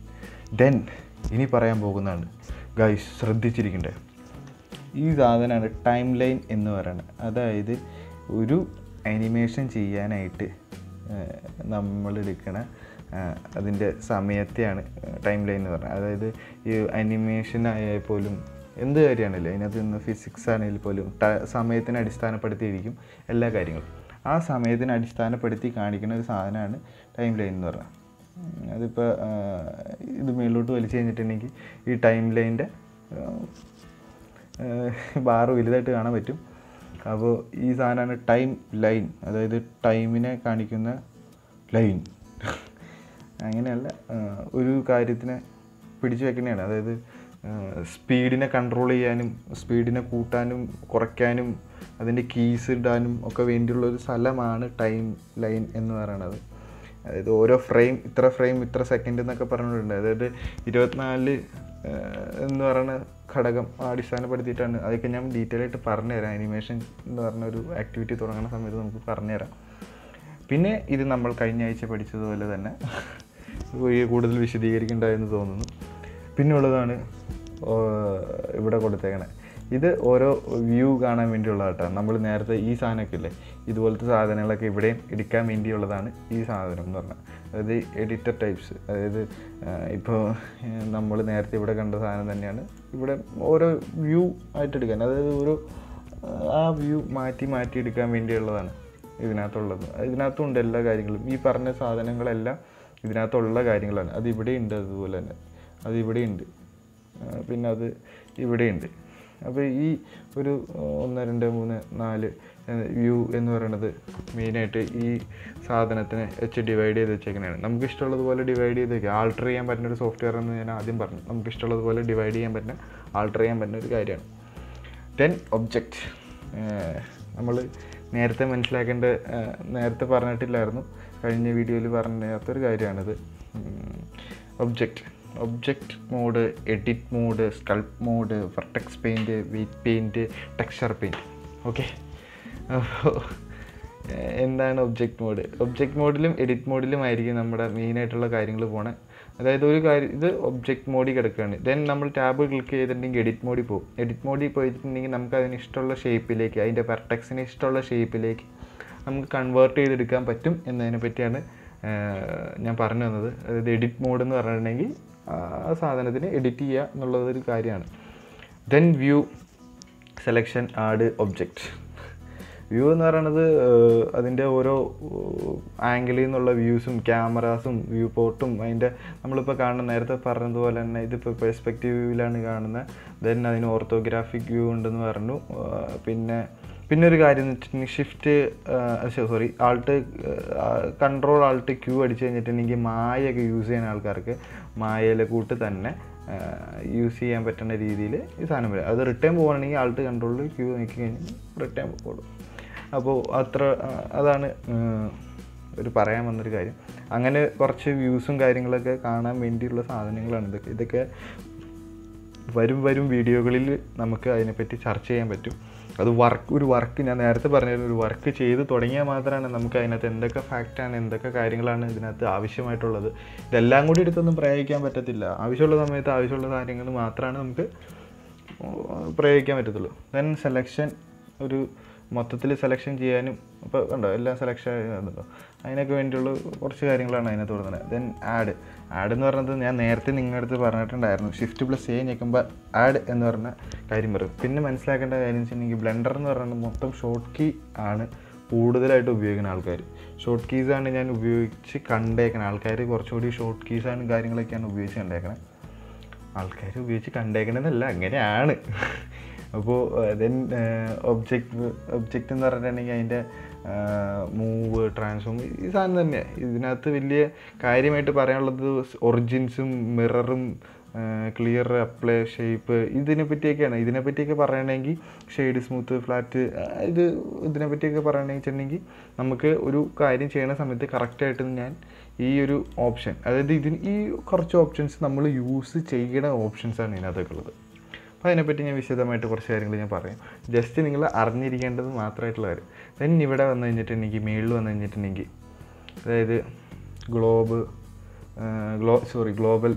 ദെൻ ഇനി പറയാൻ പോകുന്നതാണ് ഗൈസ് ശ്രദ്ധിച്ചിരിക്കണ്ടേ ഈ സാധനമാണ് ടൈം ലൈൻ എന്ന് പറയുന്നത് അതായത് ഒരു അനിമേഷൻ ചെയ്യാനായിട്ട് നമ്മൾ എടുക്കണ അതിൻ്റെ സമയത്തെയാണ് ടൈം ലൈൻ എന്ന് പറയുന്നത് അതായത് ഈ അനിമേഷൻ ആയാൽ പോലും എന്ത് കാര്യമാണല്ലോ അതിനകത്ത് നിന്ന് ഫിസിക്സ് ആണെങ്കിൽ പോലും ട- സമയത്തിനെ അടിസ്ഥാനപ്പെടുത്തിയിരിക്കും എല്ലാ കാര്യങ്ങളും ആ സമയത്തിനെ അടിസ്ഥാനപ്പെടുത്തി കാണിക്കുന്ന ഒരു സാധനമാണ് ടൈം ലൈൻ എന്ന് പറയുന്നത് ഉം, അതിപ്പോൾ ആ, ഇത് മേളിലോട്ട് വലിച്ചു കഴിഞ്ഞിട്ടുണ്ടെങ്കിൽ ഈ ടൈം ലൈൻ്റെ ബാറ് വലുതായിട്ട് കാണാൻ പറ്റും അപ്പോൾ ഈ സാധനമാണ് ടൈം ലൈൻ അതായത് ടൈമിനെ കാണിക്കുന്ന ലൈൻ അങ്ങനെയല്ല ആ, ഒരു കാര്യത്തിനെ പിടിച്ചു വെക്കുന്നതാണ് അതായത് സ്പീഡിനെ കൺട്രോൾ ചെയ്യാനും സ്പീഡിനെ കൂട്ടാനും കുറയ്ക്കാനും അതിൻ്റെ കീസ് ഇടാനും ഒക്കെ വേണ്ടിയുള്ള ഒരു സ്ഥലമാണ് ടൈം ലൈൻ എന്ന് പറയുന്നത് അതായത് ഓരോ ഫ്രെയിം ഇത്ര ഫ്രെയിം ഇത്ര സെക്കൻഡ് എന്നൊക്കെ പറഞ്ഞിട്ടുണ്ട് അതായത് ഇരുപത്തിനാല് ഏഹ്, എന്ന് പറയുന്ന ഘടകം അടിസ്ഥാനപ്പെടുത്തിയിട്ടാണ് അതൊക്കെ ഞാൻ ഡീറ്റെയിൽ ആയിട്ട് പറഞ്ഞുതരാം അനിമേഷൻ എന്ന് പറഞ്ഞ ഒരു ആക്ടിവിറ്റി തുടങ്ങുന്ന സമയത്ത് നമുക്ക് പറഞ്ഞുതരാം പിന്നെ ഇത് നമ്മൾ കഴിഞ്ഞ ആഴ്ച പഠിച്ചതുപോലെ തന്നെ ഈ കൂടുതൽ വിശദീകരിക്കേണ്ടതെന്ന് തോന്നുന്നു പിന്നെ ഉള്ളതാണ് ഏഹ്, ഇവിടെ കൊടുത്തേക്കണേ ഇത് ഓരോ വ്യൂ കാണാൻ വേണ്ടിയുള്ള കേട്ടോ നമ്മൾ നേരത്തെ ഈ സാധനമൊക്കെ ഇല്ലേ ഇതുപോലത്തെ സാധനങ്ങളൊക്കെ ഇവിടെയും എടുക്കാൻ വേണ്ടിയുള്ളതാണ് ഈ സാധനം എന്ന് പറഞ്ഞാൽ അതായത് എഡിറ്റർ ടൈപ്സ് അതായത് ഇപ്പോൾ നമ്മൾ നേരത്തെ ഇവിടെ കണ്ട സാധനം തന്നെയാണ് ഇവിടെ ഓരോ വ്യൂ ആയിട്ട് എടുക്കാൻ അതായത് ഓരോ ആ വ്യൂ മാറ്റി മാറ്റി എടുക്കാൻ വേണ്ടിയുള്ളതാണ് ഇതിനകത്തുള്ളത് ഇതിനകത്തുണ്ട് എല്ലാ കാര്യങ്ങളും ഈ പറഞ്ഞ സാധനങ്ങളെല്ലാം ഇതിനകത്തുള്ള കാര്യങ്ങളാണ് അത് ഇവിടെയുണ്ട് അതുപോലെ തന്നെ അത് ഇവിടെയുണ്ട് ആ, പിന്നെ അത് ഇവിടെയുണ്ട് അപ്പോൾ ഈ ഒരു ആ, ഒന്ന് രണ്ട് മൂന്ന് നാല് വ്യൂ എന്ന് പറയുന്നത് മെയിനായിട്ട് ഈ സാധനത്തിനെ വെച്ച് ഡിവൈഡ് ചെയ്ത് വെച്ചേക്കുന്നതാണ് നമുക്ക് ഇഷ്ടമുള്ളതുപോലെ ഡിവൈഡ് ചെയ്ത് വെക്കുക ആൾട്ടർ ചെയ്യാൻ പറ്റുന്ന ഒരു സോഫ്റ്റ്വെയർ എന്ന് ഞാൻ ആദ്യം പറഞ്ഞു നമുക്ക് ഇഷ്ടമുള്ളതുപോലെ ഡിവൈഡ് ചെയ്യാൻ പറ്റുന്ന ആൾട്ടർ ചെയ്യാൻ പറ്റുന്ന ഒരു കാര്യമാണ് ദെൻ ഒബ്ജക്റ്റ് നമ്മൾ നേരത്തെ മനസ്സിലാക്കേണ്ട ആ, നേരത്തെ പറഞ്ഞിട്ടില്ലായിരുന്നു കഴിഞ്ഞ വീഡിയോയിൽ പറഞ്ഞാത്തൊരു കാര്യമാണിത് object object mode edit mode sculpt mode vertex paint weight paint texture paint okay അപ്പോൾ എന്താണ് ഒബ്ജക്റ്റ് മോഡ് ഒബ്ജക്റ്റ് മോഡിലും എഡിറ്റ് മോഡിലും ആയിരിക്കും നമ്മുടെ മെയിനായിട്ടുള്ള കാര്യങ്ങൾ പോണേ അതായത് ഒരു കാര്യം ഇത് ഒബ്ജക്റ്റ് മോഡിൽ കിടക്കുകയാണ് ദെൻ നമ്മൾ ടാബ് ക്ലിക്ക് ചെയ്തിട്ടുണ്ടെങ്കിൽ എഡിറ്റ് മോഡിൽ പോകും എഡിറ്റ് മോഡിൽ പോയിട്ടുണ്ടെങ്കിൽ നമുക്ക് അതിന് ഇഷ്ടമുള്ള ഷേപ്പിലേക്ക് അതിൻ്റെ പെർടെക്സിന് ഇഷ്ടമുള്ള ഷേപ്പിലേക്ക് നമുക്ക് കൺവേർട്ട് ചെയ്തെടുക്കാൻ പറ്റും എന്നതിനെ പറ്റിയാണ് ആഹ്, ഞാൻ പറഞ്ഞു തന്നത് അതായത് എഡിറ്റ് മോഡ് എന്ന് പറഞ്ഞിട്ടുണ്ടെങ്കിൽ ആ സാധനത്തിന് എഡിറ്റ് ചെയ്യുക എന്നുള്ളത് ഒരു കാര്യമാണ് then view selection add object view എന്ന് പറയുന്നത് ഏഹ്, അതിൻ്റെ ഓരോ ആംഗിളിൽ നിന്നുള്ള വ്യൂസും ക്യാമറാസും വ്യൂ പോർട്ടും അതിൻ്റെ നമ്മളിപ്പോൾ കാണുന്ന നേരത്തെ പറഞ്ഞതുപോലെ തന്നെ ഇതിപ്പോൾ പെർസ്പെക്റ്റീവ് വ്യൂവിലാണ് കാണുന്നത് ദെൻ അതിന് ഓർത്തോഗ്രാഫിക് വ്യൂ ഉണ്ടെന്ന് പറഞ്ഞു ഏഹ്, പിന്നെ പിന്നെ ഒരു കാര്യം എന്ന് വെച്ചിട്ടുണ്ടെങ്കിൽ shift sorry alt control alt Q അടിച്ച് കഴിഞ്ഞിട്ടുണ്ടെങ്കിൽ മായൊക്കെ യൂസ് ചെയ്യുന്ന ആൾക്കാർക്ക് മായയിലെ കൂട്ട് തന്നെ യൂസ് ചെയ്യാൻ പറ്റുന്ന രീതിയിൽ ഈ സാധനം വരും അത് റിട്ടേൺ പോകണമെങ്കിൽ ആൾട്ട് കൺട്രോളിൽ ക്യൂ നോക്കി കഴിഞ്ഞാൽ റിട്ടേൺ പോകുള്ളൂ അപ്പോൾ അത്ര ആ, അതാണ് ഉം, ഒരു പറയാൻ വന്നൊരു കാര്യം അങ്ങനെ കുറച്ച് വ്യൂസും കാര്യങ്ങളൊക്കെ കാണാൻ വേണ്ടിയുള്ള സാധനങ്ങളാണ് ഇതൊക്കെ ഇതൊക്കെ വരും വരും വീഡിയോകളിൽ നമുക്ക് അതിനെപ്പറ്റി ചർച്ച ചെയ്യാൻ പറ്റും അത് വർക്ക് ഒരു വർക്ക് ഞാൻ നേരത്തെ പറഞ്ഞ ഒരു വർക്ക് ചെയ്ത് തുടങ്ങിയാൽ മാത്രമാണ് നമുക്ക് അതിനകത്ത് എന്തൊക്കെ ഫാക്റ്റാണ് എന്തൊക്കെ കാര്യങ്ങളാണ് ഇതിനകത്ത് ആവശ്യമായിട്ടുള്ളത് ഇതെല്ലാം കൂടി എടുത്തൊന്നും പ്രയോഗിക്കാൻ പറ്റത്തില്ല ആവശ്യമുള്ള സമയത്ത് ആവശ്യമുള്ള കാര്യങ്ങൾ മാത്രമാണ് നമുക്ക് പ്രയോഗിക്കാൻ പറ്റത്തുള്ളൂ ദെൻ സെലക്ഷൻ ഒരു മൊത്തത്തിൽ സെലക്ഷൻ ചെയ്യാനും ഇപ്പോൾ കണ്ടോ എല്ലാം സെലക്ഷൻ ആകുന്നുണ്ടോ അതിനൊക്കെ വേണ്ടിയുള്ള കുറച്ച് കാര്യങ്ങളാണ് അതിനകത്ത് കൊടുക്കുന്നത് ദെൻ ആഡ് ആഡ് എന്ന് പറയുന്നത് ഞാൻ നേരത്തെ നിങ്ങളുടെ അടുത്ത് പറഞ്ഞിട്ടുണ്ടായിരുന്നു ഷിഫ്റ്റ് പ്ലസ് എ ഞെക്കുമ്പോൾ ആഡ് എന്ന് പറഞ്ഞ കാര്യം പറയും പിന്നെ മനസ്സിലാക്കേണ്ട കാര്യം വെച്ചിട്ടുണ്ടെങ്കിൽ ബ്ലെൻഡർ എന്ന് പറയുന്നത് മൊത്തം ഷോർട്ട് കീ ആണ് കൂടുതലായിട്ട് ഉപയോഗിക്കുന്ന ആൾക്കാർ ഷോർട്ട് കീസാണ് ഞാൻ ഉപയോഗിച്ച് കണ്ടേക്കുന്നത് ആൾക്കാർ കുറച്ചുകൂടി ഷോർട്ട് കീസാണ് കാര്യങ്ങളൊക്കെയാണ് ഉപയോഗിച്ച് കണ്ടേക്കണത് ആൾക്കാർ ഉപയോഗിച്ച് കണ്ടേക്കണമെന്നല്ല അങ്ങനെയാണ് അപ്പോൾ ദെൻ ഒബ്ജക്റ്റ് ഒബ്ജക്റ്റ് എന്ന് പറഞ്ഞിട്ടുണ്ടെങ്കിൽ അതിൻ്റെ മൂവ് ട്രാൻസ്ഫോം ഈ സാധനം തന്നെ ഇതിനകത്ത് വലിയ കാര്യമായിട്ട് പറയാനുള്ളത് ഒറിജിൻസും മിററും ക്ലിയർ അപ്ലൈ ഷേപ്പ് ഇതിനെ പറ്റിയൊക്കെയാണ് ഇതിനെ പറ്റിയൊക്കെ പറയണമെങ്കിൽ ഷെയ്ഡ് സ്മൂത്ത് ഫ്ലാറ്റ് ഇത് ഇതിനെ പറ്റിയൊക്കെ പറയണമെങ്കിൽ വെച്ചിട്ടുണ്ടെങ്കിൽ നമുക്ക് ഒരു കാര്യം ചെയ്യുന്ന സമയത്ത് കറക്റ്റായിട്ട് ഞാൻ ഈ ഒരു ഓപ്ഷൻ അതായത് ഇതിന് ഈ കുറച്ച് ഓപ്ഷൻസ് നമ്മൾ യൂസ് ചെയ്യണ ഓപ്ഷൻസാണ് ഇതിനകത്തൊക്കെ ഉള്ളത് അപ്പോൾ അതിനെപ്പറ്റി ഞാൻ വിശദമായിട്ട് കുറച്ച് കാര്യങ്ങൾ ഞാൻ പറയാം ജസ്റ്റ് നിങ്ങൾ അറിഞ്ഞിരിക്കേണ്ടത് മാത്രമായിട്ടുള്ള കാര്യം ദെൻ ഇവിടെ വന്നു കഴിഞ്ഞിട്ടുണ്ടെങ്കിൽ മേളിൽ വന്നു കഴിഞ്ഞിട്ടുണ്ടെങ്കിൽ അതായത് ഗ്ലോബ് ഗ്ലോ സോറി ഗ്ലോബൽ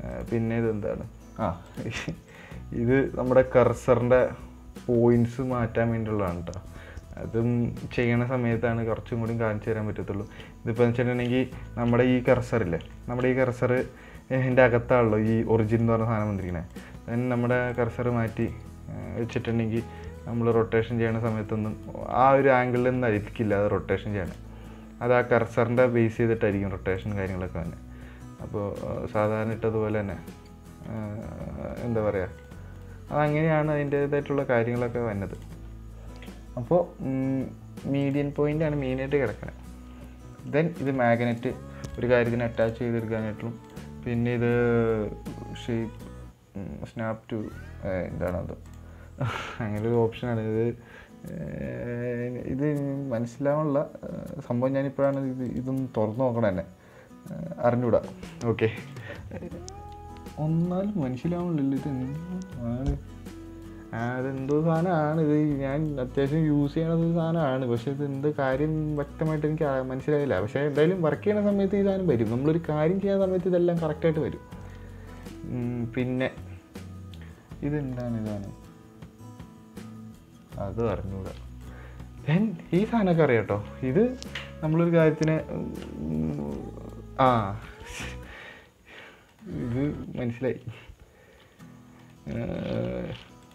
പിന്നെ ഇതെന്താണ് ആ ഇത് നമ്മുടെ കർസറിൻ്റെ പോയിൻറ്റ്സ് മാറ്റാൻ വേണ്ടിയുള്ളതാണ് കേട്ടോ അതും ചെയ്യണ സമയത്താണ് കുറച്ചും കൂടി കാണിച്ചു തരാൻ പറ്റത്തുള്ളൂ ഇതിപ്പോൾ വെച്ചിട്ടുണ്ടെങ്കിൽ നമ്മുടെ ഈ കർസറില്ലേ നമ്മുടെ ഈ കർസർ എൻ്റെ അകത്താണല്ലോ ഈ ഒറിജിൻ എന്ന് പറഞ്ഞ സാധനം വന്നിരിക്കുന്നത് then നമ്മുടെ കർസർ മാറ്റി ഏഹ്, വെച്ചിട്ടുണ്ടെങ്കിൽ നമ്മൾ റൊട്ടേഷൻ ചെയ്യണ സമയത്തൊന്നും ആ ഒരു ആംഗിളിൽ നിന്ന് ആയിരിക്കില്ല അത് റൊട്ടേഷൻ ചെയ്യണം അത് ആ കർസറിൻ്റെ ബേസ് ചെയ്തിട്ടായിരിക്കും റൊട്ടേഷൻ കാര്യങ്ങളൊക്കെ തന്നെ അപ്പോൾ സാധാരണ ഇട്ടതുപോലെ തന്നെ ഏഹ്, എന്താ പറയുക അതങ്ങനെയാണ് അതിൻ്റേതായിട്ടുള്ള കാര്യങ്ങളൊക്കെ വന്നത് അപ്പോൾ മീഡിയൻ പോയിൻ്റാണ് മെയിനായിട്ട് കിടക്കുന്നത് ദെൻ ഇത് മാഗ്നറ്റ് ഒരു കാര്യത്തിന് അറ്റാച്ച് ചെയ്തെടുക്കാനായിട്ടും പിന്നെ ഇത് ഷേപ്പ് സ്നാപ്പ് ടു എന്താണത് അങ്ങനെ ഒരു ഓപ്ഷനാണ് ഇത് ഏർ, ഇത് മനസ്സിലാവാനുള്ള ഏർ, സംഭവം ഞാനിപ്പോഴാണ് ഇത് ഇതൊന്ന് തുറന്നു നോക്കണം തന്നെ ഏർ, അറിഞ്ഞൂടാ ഓക്കെ ഒന്നാലും മനസ്സിലാവണില്ലല്ലോ ഇത് എന്താണ് ആ, അതെന്തോ സാധനമാണ് ഇത് ഞാൻ അത്യാവശ്യം യൂസ് ചെയ്യണത് ഒരു സാധനമാണ് പക്ഷെ ഇത് എന്ത് കാര്യം വ്യക്തമായിട്ട് എനിക്ക് ആ- മനസ്സിലായില്ല പക്ഷേ എന്തായാലും വർക്ക് ചെയ്യുന്ന സമയത്ത് ഈ സാധനം വരും നമ്മളൊരു കാര്യം ചെയ്യുന്ന സമയത്ത് ഇതെല്ലാം കറക്റ്റായിട്ട് വരും ഉം, പിന്നെ ഇതെന്താണ് ഇതാണ് അത് അറിഞ്ഞൂടാ ദെൻ ഈ സാധനമൊക്കെ അറിയാം കേട്ടോ ഇത് നമ്മളൊരു കാര്യത്തിന് ഉം, ആ ഇത് മനസ്സിലായി ഏർ,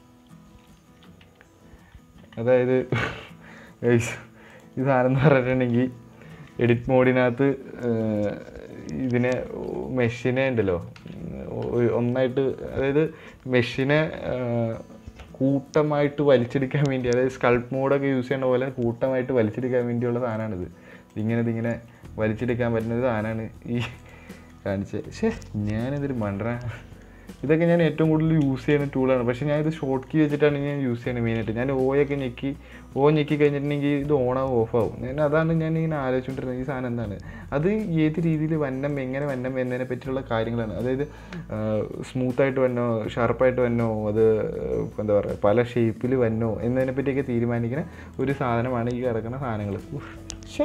അതായത് guys, ഈ സാധനം എന്ന് പറഞ്ഞിട്ടുണ്ടെങ്കിൽ എഡിറ്റ് മോഡിനകത്ത് ഏർ, ഇതിനെ മെഷീനെ ഉണ്ടല്ലോ ഒ- ഒന്നായിട്ട് അതായത് മെഷീനെ കൂട്ടമായിട്ട് വലിച്ചെടുക്കാൻ വേണ്ടി അതായത് സ്കൾപ്പ് മോഡൊക്കെ യൂസ് ചെയ്യണ പോലെ കൂട്ടമായിട്ട് വലിച്ചെടുക്കാൻ വേണ്ടിയുള്ള സാധനമാണിത് ഇതിങ്ങനെ ഇതിങ്ങനെ വലിച്ചെടുക്കാൻ പറ്റുന്ന ഒരു സാധനമാണ് ഈ കാണിച്ചത് പക്ഷേ ഞാനിതൊരു മണ്ടന ഇതൊക്കെ ഞാൻ ഏറ്റവും കൂടുതൽ യൂസ് ചെയ്യുന്ന ടൂളാണ് പക്ഷേ ഞാൻ ഇത് ഷോർട്ട് കീ വെച്ചിട്ടാണ് ഞാൻ യൂസ് ചെയ്യുന്നത് മെയിനായിട്ട് ഞാൻ ഓയൊക്കെ ഞെക്കി ഓ ഞെക്കി കഴിഞ്ഞിട്ടുണ്ടെങ്കിൽ ഇത് ഓണാവും ഓഫാവും ഞാൻ അതാണ് ഞാൻ ഇങ്ങനെ ആലോചിച്ചുകൊണ്ടിരുന്നത് ഈ സാധനം എന്താണ് അത് ഏത് രീതിയിൽ വന്നം എങ്ങനെ വന്നം എന്നതിനെ പറ്റിയുള്ള കാര്യങ്ങളാണ് അതായത് സ്മൂത്തായിട്ട് വന്നോ ഷാർപ്പായിട്ട് വന്നോ അത് എന്താ പറയുക പല ഷേപ്പിൽ വന്നോ എന്നതിനെ പറ്റിയൊക്കെ തീരുമാനിക്കുന്ന ഒരു സാധനമാണ് ഈ കിടക്കുന്ന സാധനങ്ങൾ പക്ഷേ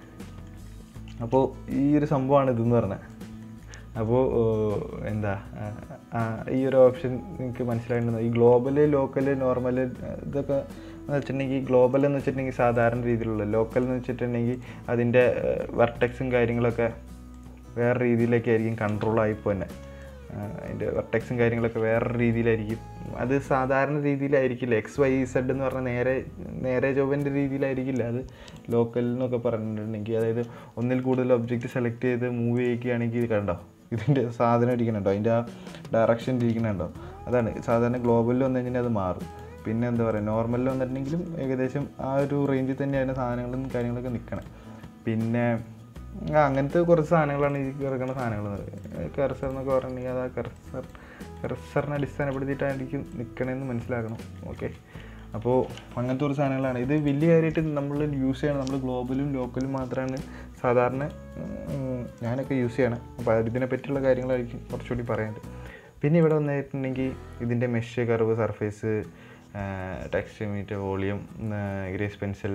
അപ്പോൾ ഈ ഒരു സംഭവമാണ് ഇതെന്ന് പറഞ്ഞത് അപ്പോൾ എന്താ ആ, ആ, ഈ ഒരു ഓപ്ഷൻ നിങ്ങൾക്ക് മനസ്സിലായിട്ടുണ്ടോ ഈ ഗ്ലോബല് ലോക്കല് നോർമല് ഇതൊക്കെ എന്ന് വെച്ചിട്ടുണ്ടെങ്കിൽ ഗ്ലോബൽ എന്ന് വെച്ചിട്ടുണ്ടെങ്കിൽ സാധാരണ രീതിയിലുള്ള ലോക്കൽ എന്ന് വെച്ചിട്ടുണ്ടെങ്കിൽ അതിൻ്റെ വെർട്ടെക്സും കാര്യങ്ങളൊക്കെ വേറെ രീതിയിലൊക്കെ ആയിരിക്കും കൺട്രോൾ ആയിപ്പോൾ തന്നെ അതിൻ്റെ വെർട്ടെക്സും കാര്യങ്ങളൊക്കെ വേറൊരു രീതിയിലായിരിക്കും അത് സാധാരണ രീതിയിലായിരിക്കില്ല എക്സ് വൈ സെഡ് എന്ന് പറഞ്ഞാൽ നേരെ നേരെ ചൊവ്വൻ്റെ രീതിയിലായിരിക്കില്ല അത് ലോക്കൽ എന്നൊക്കെ പറഞ്ഞിട്ടുണ്ടെങ്കിൽ അതായത് ഒന്നിൽ കൂടുതൽ ഒബ്ജക്റ്റ് സെലക്ട് ചെയ്ത് മൂവ് ചെയ്യിക്കുകയാണെങ്കിൽ ഇത് കണ്ടോ ഇതിൻ്റെ സാധനം ഇരിക്കുന്നുണ്ടോ അതിൻ്റെ ആ ഡയറക്ഷൻ ഇരിക്കുന്നുണ്ടോ അതാണ് സാധാരണ ഗ്ലോബലിൽ വന്നു കഴിഞ്ഞാൽ അത് മാറും പിന്നെ എന്താ പറയുക നോർമലിൽ വന്നിട്ടുണ്ടെങ്കിലും ഏകദേശം ആ ഒരു റേഞ്ചിൽ തന്നെയാണ് സാധനങ്ങളും കാര്യങ്ങളൊക്കെ നിൽക്കണേ പിന്നെ ആ, അങ്ങനത്തെ കുറച്ച് സാധനങ്ങളാണ് ഈ കിടക്കുന്ന സാധനങ്ങൾ കർസർ എന്നൊക്കെ പറഞ്ഞിട്ടുണ്ടെങ്കിൽ അത് ആ കർസർ കർസറിനെ അടിസ്ഥാനപ്പെടുത്തിയിട്ടായിരിക്കും നിൽക്കണമെന്ന് മനസ്സിലാക്കണം ഓക്കെ അപ്പോൾ അങ്ങനത്തെ ഒരു സാധനങ്ങളാണ് ഇത് വലിയ കാര്യമായിട്ട് നമ്മൾ യൂസ് ചെയ്യണം നമ്മൾ ഗ്ലോബലും ലോക്കലും മാത്രമാണ് സാധാരണ ഉം, ഞാനൊക്കെ യൂസ് ചെയ്യണം അപ്പോൾ ഇതിനെ പറ്റിയുള്ള കാര്യങ്ങളായിരിക്കും കുറച്ചുകൂടി പറയാനുണ്ട് പിന്നെ ഇവിടെ വന്നിട്ടുണ്ടെങ്കിൽ ഇതിൻ്റെ mesh curve surface text metre volume grease pencil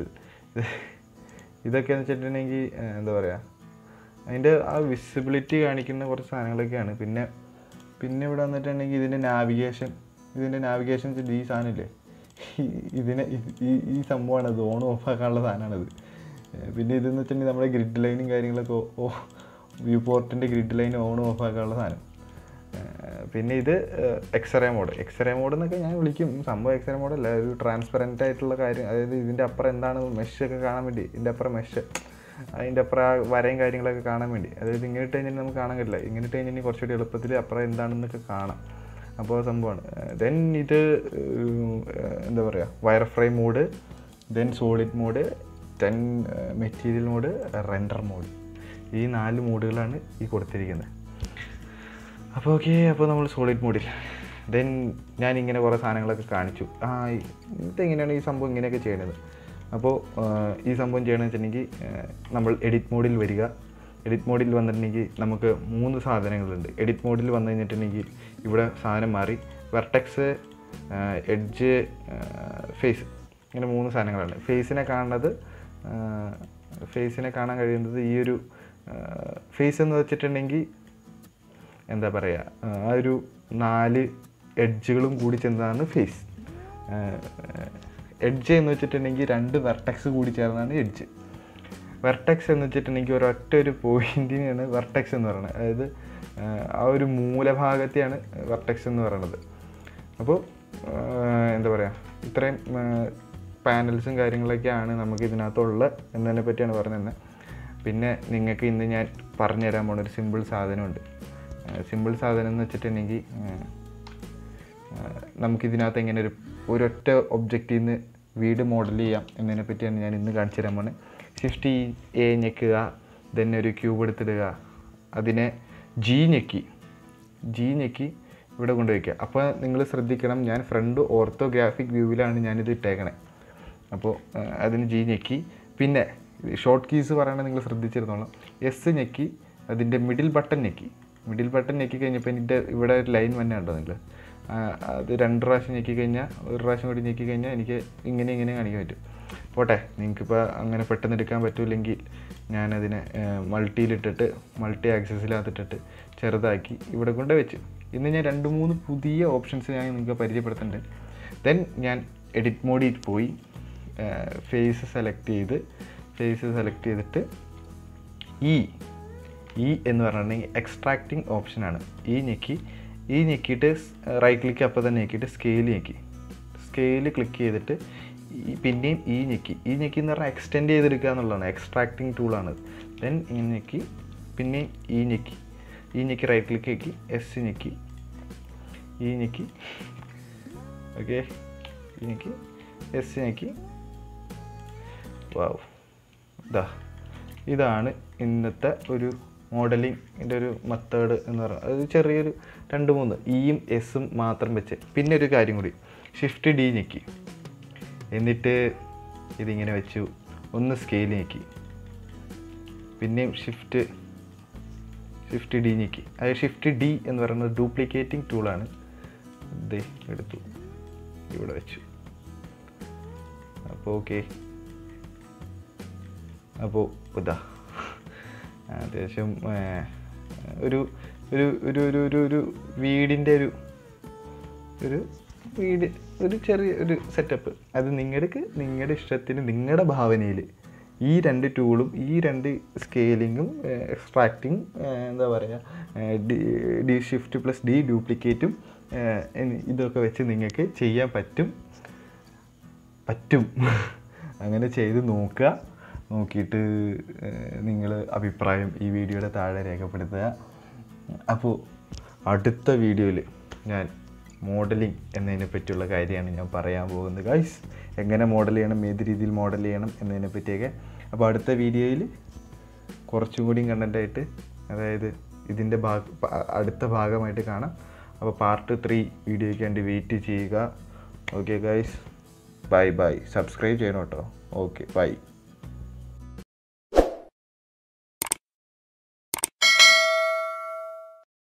ഇതൊക്കെ എന്ന് വെച്ചിട്ടുണ്ടെങ്കിൽ ഏഹ്, എന്താ പറയുക അതിൻ്റെ ആ വിസിബിലിറ്റി കാണിക്കുന്ന കുറച്ച് സാധനങ്ങളൊക്കെയാണ് പിന്നെ പിന്നെ ഇവിടെ വന്നിട്ടുണ്ടെങ്കിൽ ഇതിൻ്റെ നാവിഗേഷൻ ഇതിൻ്റെ നാവിഗേഷൻ വെച്ചിട്ട് ഈ സാധനമില്ലേ ഈ- ഇതിനെ ഇത് ഈ ഈ സംഭവമാണ് ഇത് ഓൺ ഓഫ് ആക്കാനുള്ള സാധനമാണിത് ഏഹ്, പിന്നെ ഇതെന്ന് വെച്ചിട്ടുണ്ടെങ്കിൽ നമ്മുടെ ഗ്രിഡ് ലൈനും കാര്യങ്ങളൊക്കെ ഓ വ്യൂ പോർട്ടിൻ്റെ ഗ്രിഡ് ലൈൻ ഓൺ ഓഫ് ആക്കാനുള്ള സാധനം ഏഹ് പിന്നെ ഇത് എക്സ്റേ മോഡ് എക്സ്റേ മോഡ് എന്നൊക്കെ ഞാൻ വിളിക്കും സംഭവം എക്സ്റേ മോഡല്ല ഒരു ട്രാൻസ്പെറൻ്റ് ആയിട്ടുള്ള കാര്യം അതായത് ഇതിൻ്റെ അപ്പുറം എന്താണ് മെഷ് ഒക്കെ കാണാൻ വേണ്ടി ഇതിൻ്റെ അപ്പുറം മെഷ് അതിൻ്റെ അപ്പുറം ആ വരയും കാര്യങ്ങളൊക്കെ കാണാൻ വേണ്ടി അതായത് ഇങ്ങനെ ഇട്ട് കഴിഞ്ഞാൽ നമുക്ക് കാണാൻ കഴിയില്ല ഇങ്ങനെ ഇട്ട് കഴിഞ്ഞാൽ കുറച്ചുകൂടി എളുപ്പത്തിൽ അപ്പുറം എന്താണെന്നൊക്കെ കാണാം അപ്പോൾ സംഭവമാണ് ദെൻ ഇത് ഏഹ് എന്താ പറയുക wireframe mode then solid mode then material mode render mode ഈ നാല് മോഡുകളാണ് ഈ കൊടുത്തിരിക്കുന്നത് അപ്പോൾ ഓക്കെ അപ്പോൾ നമ്മൾ സോളിഡ് മോഡിൽ ദെൻ ഞാനിങ്ങനെ കുറേ സാധനങ്ങളൊക്കെ കാണിച്ചു ആ ഇതെങ്ങനെയാണ് ഈ സംഭവം ഇങ്ങനെയൊക്കെ ചെയ്യണത് അപ്പോൾ ഈ സംഭവം ചെയ്യണമെന്ന് വെച്ചിട്ടുണ്ടെങ്കിൽ ആ, നമ്മൾ എഡിറ്റ് മോഡിൽ വരിക എഡിറ്റ് മോഡിൽ വന്നിട്ടുണ്ടെങ്കിൽ നമുക്ക് മൂന്ന് സാധനങ്ങളുണ്ട് എഡിറ്റ് മോഡിൽ വന്നു കഴിഞ്ഞിട്ടുണ്ടെങ്കിൽ ഇവിടെ സാധനം മാറി വെർട്ടെക്സ് എഡ്ജ് ഫേസ് ഇങ്ങനെ മൂന്ന് സാധനങ്ങളാണ് ഫേസിനെ കാണുന്നത് ഫേസിനെ കാണാൻ കഴിയുന്നത് ഈ ഒരു ഫേസ് എന്ന് വെച്ചിട്ടുണ്ടെങ്കിൽ എന്താ പറയുക ആ ഒരു നാല് എഡ്ജുകളും കൂടി ചെന്നതാണ് ഫേസ് എഡ്ജ് എന്ന് വെച്ചിട്ടുണ്ടെങ്കിൽ രണ്ട് വെർട്ടക്സ് കൂടി ചേർന്നാണ് എഡ്ജ് വെർട്ടക്സ് എന്ന് വെച്ചിട്ടുണ്ടെങ്കിൽ ഒരൊറ്റ ഒരു പോയിന്റിനെയാണ് വെർട്ടക്സ് എന്ന് പറയുന്നത് അതായത് ആ ഒരു മൂലഭാഗത്തെയാണ് വെർട്ടക്സ് എന്ന് പറയുന്നത് അപ്പോൾ എന്താ പറയുക ഇത്രയും പാനൽസും കാര്യങ്ങളൊക്കെയാണ് നമുക്ക് ഇതിനകത്തുള്ള എന്നതിനെ പറ്റിയാണ് പറഞ്ഞത് പിന്നെ നിങ്ങൾക്ക് ഇന്ന് ഞാൻ പറഞ്ഞുതരാൻ പോണ ഒരു സിമ്പിൾ സാധനമുണ്ട് സിമ്പിൾ സാധനം എന്ന് വെച്ചിട്ടുണ്ടെങ്കിൽ നമുക്കിതിനകത്ത് എങ്ങനെ ഒരു ഒരൊറ്റ ഒബ്ജക്റ്റിൽ നിന്ന് വീട് മോഡൽ ചെയ്യാം എന്നതിനെ പറ്റിയാണ് ഞാൻ ഇന്ന് കാണിച്ചു തരാൻ പോകുന്നത് ഷിഫ്റ്റ് എ ഞെക്കുക ദെൻ ഒരു ക്യൂബ് എടുത്തിടുക അതിനെ ജി ഞെക്കി ജി ഞെക്കി ഇവിടെ കൊണ്ടുവയ്ക്കുക അപ്പോൾ നിങ്ങൾ ശ്രദ്ധിക്കണം ഞാൻ ഫ്രണ്ട് ഓർത്തോഗ്രാഫിക് വ്യൂവിലാണ് ഞാനിത് ഇട്ടേക്കണേ അപ്പോൾ അതിന് ജി ഞെക്കി പിന്നെ ഷോർട്ട് കീസ് പറയണത് നിങ്ങൾ ശ്രദ്ധിച്ചിരുന്നോളാം എസ് ഞെക്കി അതിൻ്റെ മിഡിൽ ബട്ടൺ ഞെക്കി മിഡിൽ ബട്ടൺ ഞെക്കി കഴിഞ്ഞപ്പോൾ എൻ്റെ ഇവിടെ ഒരു ലൈൻ തന്നെ ഉണ്ടോ നിങ്ങൾ അത് രണ്ട് പ്രാവശ്യം ഞെക്കി കഴിഞ്ഞാൽ ഒരു പ്രാവശ്യം കൂടി ഞെക്കി കഴിഞ്ഞാൽ എനിക്ക് ഇങ്ങനെ ഇങ്ങനെ കാണിക്കാൻ പറ്റും പോട്ടെ നിങ്ങൾക്കിപ്പോൾ അങ്ങനെ പെട്ടെന്ന് എടുക്കാൻ പറ്റില്ലെങ്കിൽ ഞാനതിനെ മൾട്ടിയിലിട്ടിട്ട് മൾട്ടി ആക്സസിനകത്തിട്ടിട്ട് ചെറുതാക്കി ഇവിടെ കൊണ്ട് വെച്ച് ഇന്ന് ഞാൻ രണ്ട് മൂന്ന് പുതിയ ഓപ്ഷൻസ് ഞാൻ നിങ്ങൾക്ക് പരിചയപ്പെടുത്തുന്നുണ്ട് ദെൻ ഞാൻ എഡിറ്റ് മോഡിൽ പോയി ഫേസ് സെലക്ട് ചെയ്ത് ഫേസ് സെലക്ട് ചെയ്തിട്ട് ഈ ഇ എന്ന് പറഞ്ഞിട്ടുണ്ടെങ്കിൽ എക്സ്ട്രാക്റ്റിംഗ് ഓപ്ഷനാണ് ഈ ഞെക്കി ഈ ഞെക്കിയിട്ട് റൈറ്റ് ക്ലിക്ക് അപ്പോൾ തന്നെ ഞെക്കിയിട്ട് സ്കെയിൽ ഞെക്കി സ്കെയിൽ ക്ലിക്ക് ചെയ്തിട്ട് ഈ പിന്നെയും ഈ ഞെക്കി ഈ ഞെക്കി എന്ന് പറഞ്ഞാൽ എക്സ്റ്റെൻഡ് ചെയ്തെടുക്കുക എന്നുള്ളതാണ് എക്സ്ട്രാക്റ്റിംഗ് ടൂളാണ് ദെൻ ഇങ്ങനെ ഞെക്കി പിന്നെയും ഈ ഞെക്കി ഈ ഞെക്കി റൈറ്റ് ക്ലിക്ക് ഞെക്കി എസ് ഞെക്കി ഈ ഞെക്കി ഓക്കെ ഈ ഞെക്കി എസ് ഞെക്കി വാവ് ഇതാ ഇതാണ് ഇന്നത്തെ ഒരു മോഡലിങ്ങിൻ്റെ ഒരു മെത്തേഡ് എന്ന് പറയുന്നത് അത് ചെറിയൊരു രണ്ട് മൂന്ന് ഇയും എസും മാത്രം വെച്ച് പിന്നെ ഒരു കാര്യം കൂടി ഷിഫ്റ്റ് ഡി ഞെക്കി എന്നിട്ട് ഇതിങ്ങനെ വെച്ചു ഒന്ന് സ്കെയിൽ ഞെക്കി പിന്നെയും ഷിഫ്റ്റ് ഷിഫ്റ്റ് ഡി ഞെക്കി അത് ഷിഫ്റ്റ് ഡി എന്ന് പറയുന്നത് ഡ്യൂപ്ലിക്കേറ്റിംഗ് ടൂളാണ് ഇത് എടുത്തു ഇവിടെ വെച്ചു അപ്പോൾ ഓക്കെ അപ്പോൾ ഇതാ അത്യാവശ്യം ഒരു ഒരു ഒരു ഒരു ഒരു ഒരു വീടിൻ്റെ ഒരു ഒരു വീട് ഒരു ചെറിയ ഒരു സെറ്റപ്പ് അത് നിങ്ങൾക്ക് നിങ്ങളുടെ ഇഷ്ടത്തിന് നിങ്ങളുടെ ഭാവനയിൽ ഈ രണ്ട് ടൂളും ഈ രണ്ട് സ്കെയിലിങ്ങും എക്സ്ട്രാക്റ്റിങ് എന്താ പറയുക ഡി ഷിഫ്റ്റ് പ്ലസ് ഡി ഡ്യൂപ്ലിക്കേറ്റും ഇതൊക്കെ വെച്ച് നിങ്ങൾക്ക് ചെയ്യാൻ പറ്റും പറ്റും അങ്ങനെ ചെയ്ത് നോക്കുക നോക്കിയിട്ട് നിങ്ങൾ അഭിപ്രായം ഈ വീഡിയോയുടെ താഴെ രേഖപ്പെടുത്തുക അപ്പോൾ അടുത്ത വീഡിയോയിൽ ഞാൻ മോഡലിംഗ് എന്നതിനെ പറ്റിയുള്ള കാര്യമാണ് ഞാൻ പറയാൻ പോകുന്നത് ഗൈസ് എങ്ങനെ മോഡൽ ചെയ്യണം ഏത് രീതിയിൽ മോഡൽ ചെയ്യണം എന്നതിനെ പറ്റിയൊക്കെ അപ്പോൾ അടുത്ത വീഡിയോയിൽ കുറച്ചും കൂടിയും കണ്ടൻ്റായിട്ട് അതായത് ഇതിൻ്റെ ഭാഗ അടുത്ത ഭാഗമായിട്ട് കാണാം അപ്പോൾ പാർട്ട് ത്രീ വീഡിയോയ്ക്ക് വേണ്ടി വെയിറ്റ് ചെയ്യുക okay guys bye bye subscribe ചെയ്യണം കേട്ടോ ഓക്കെ ബൈ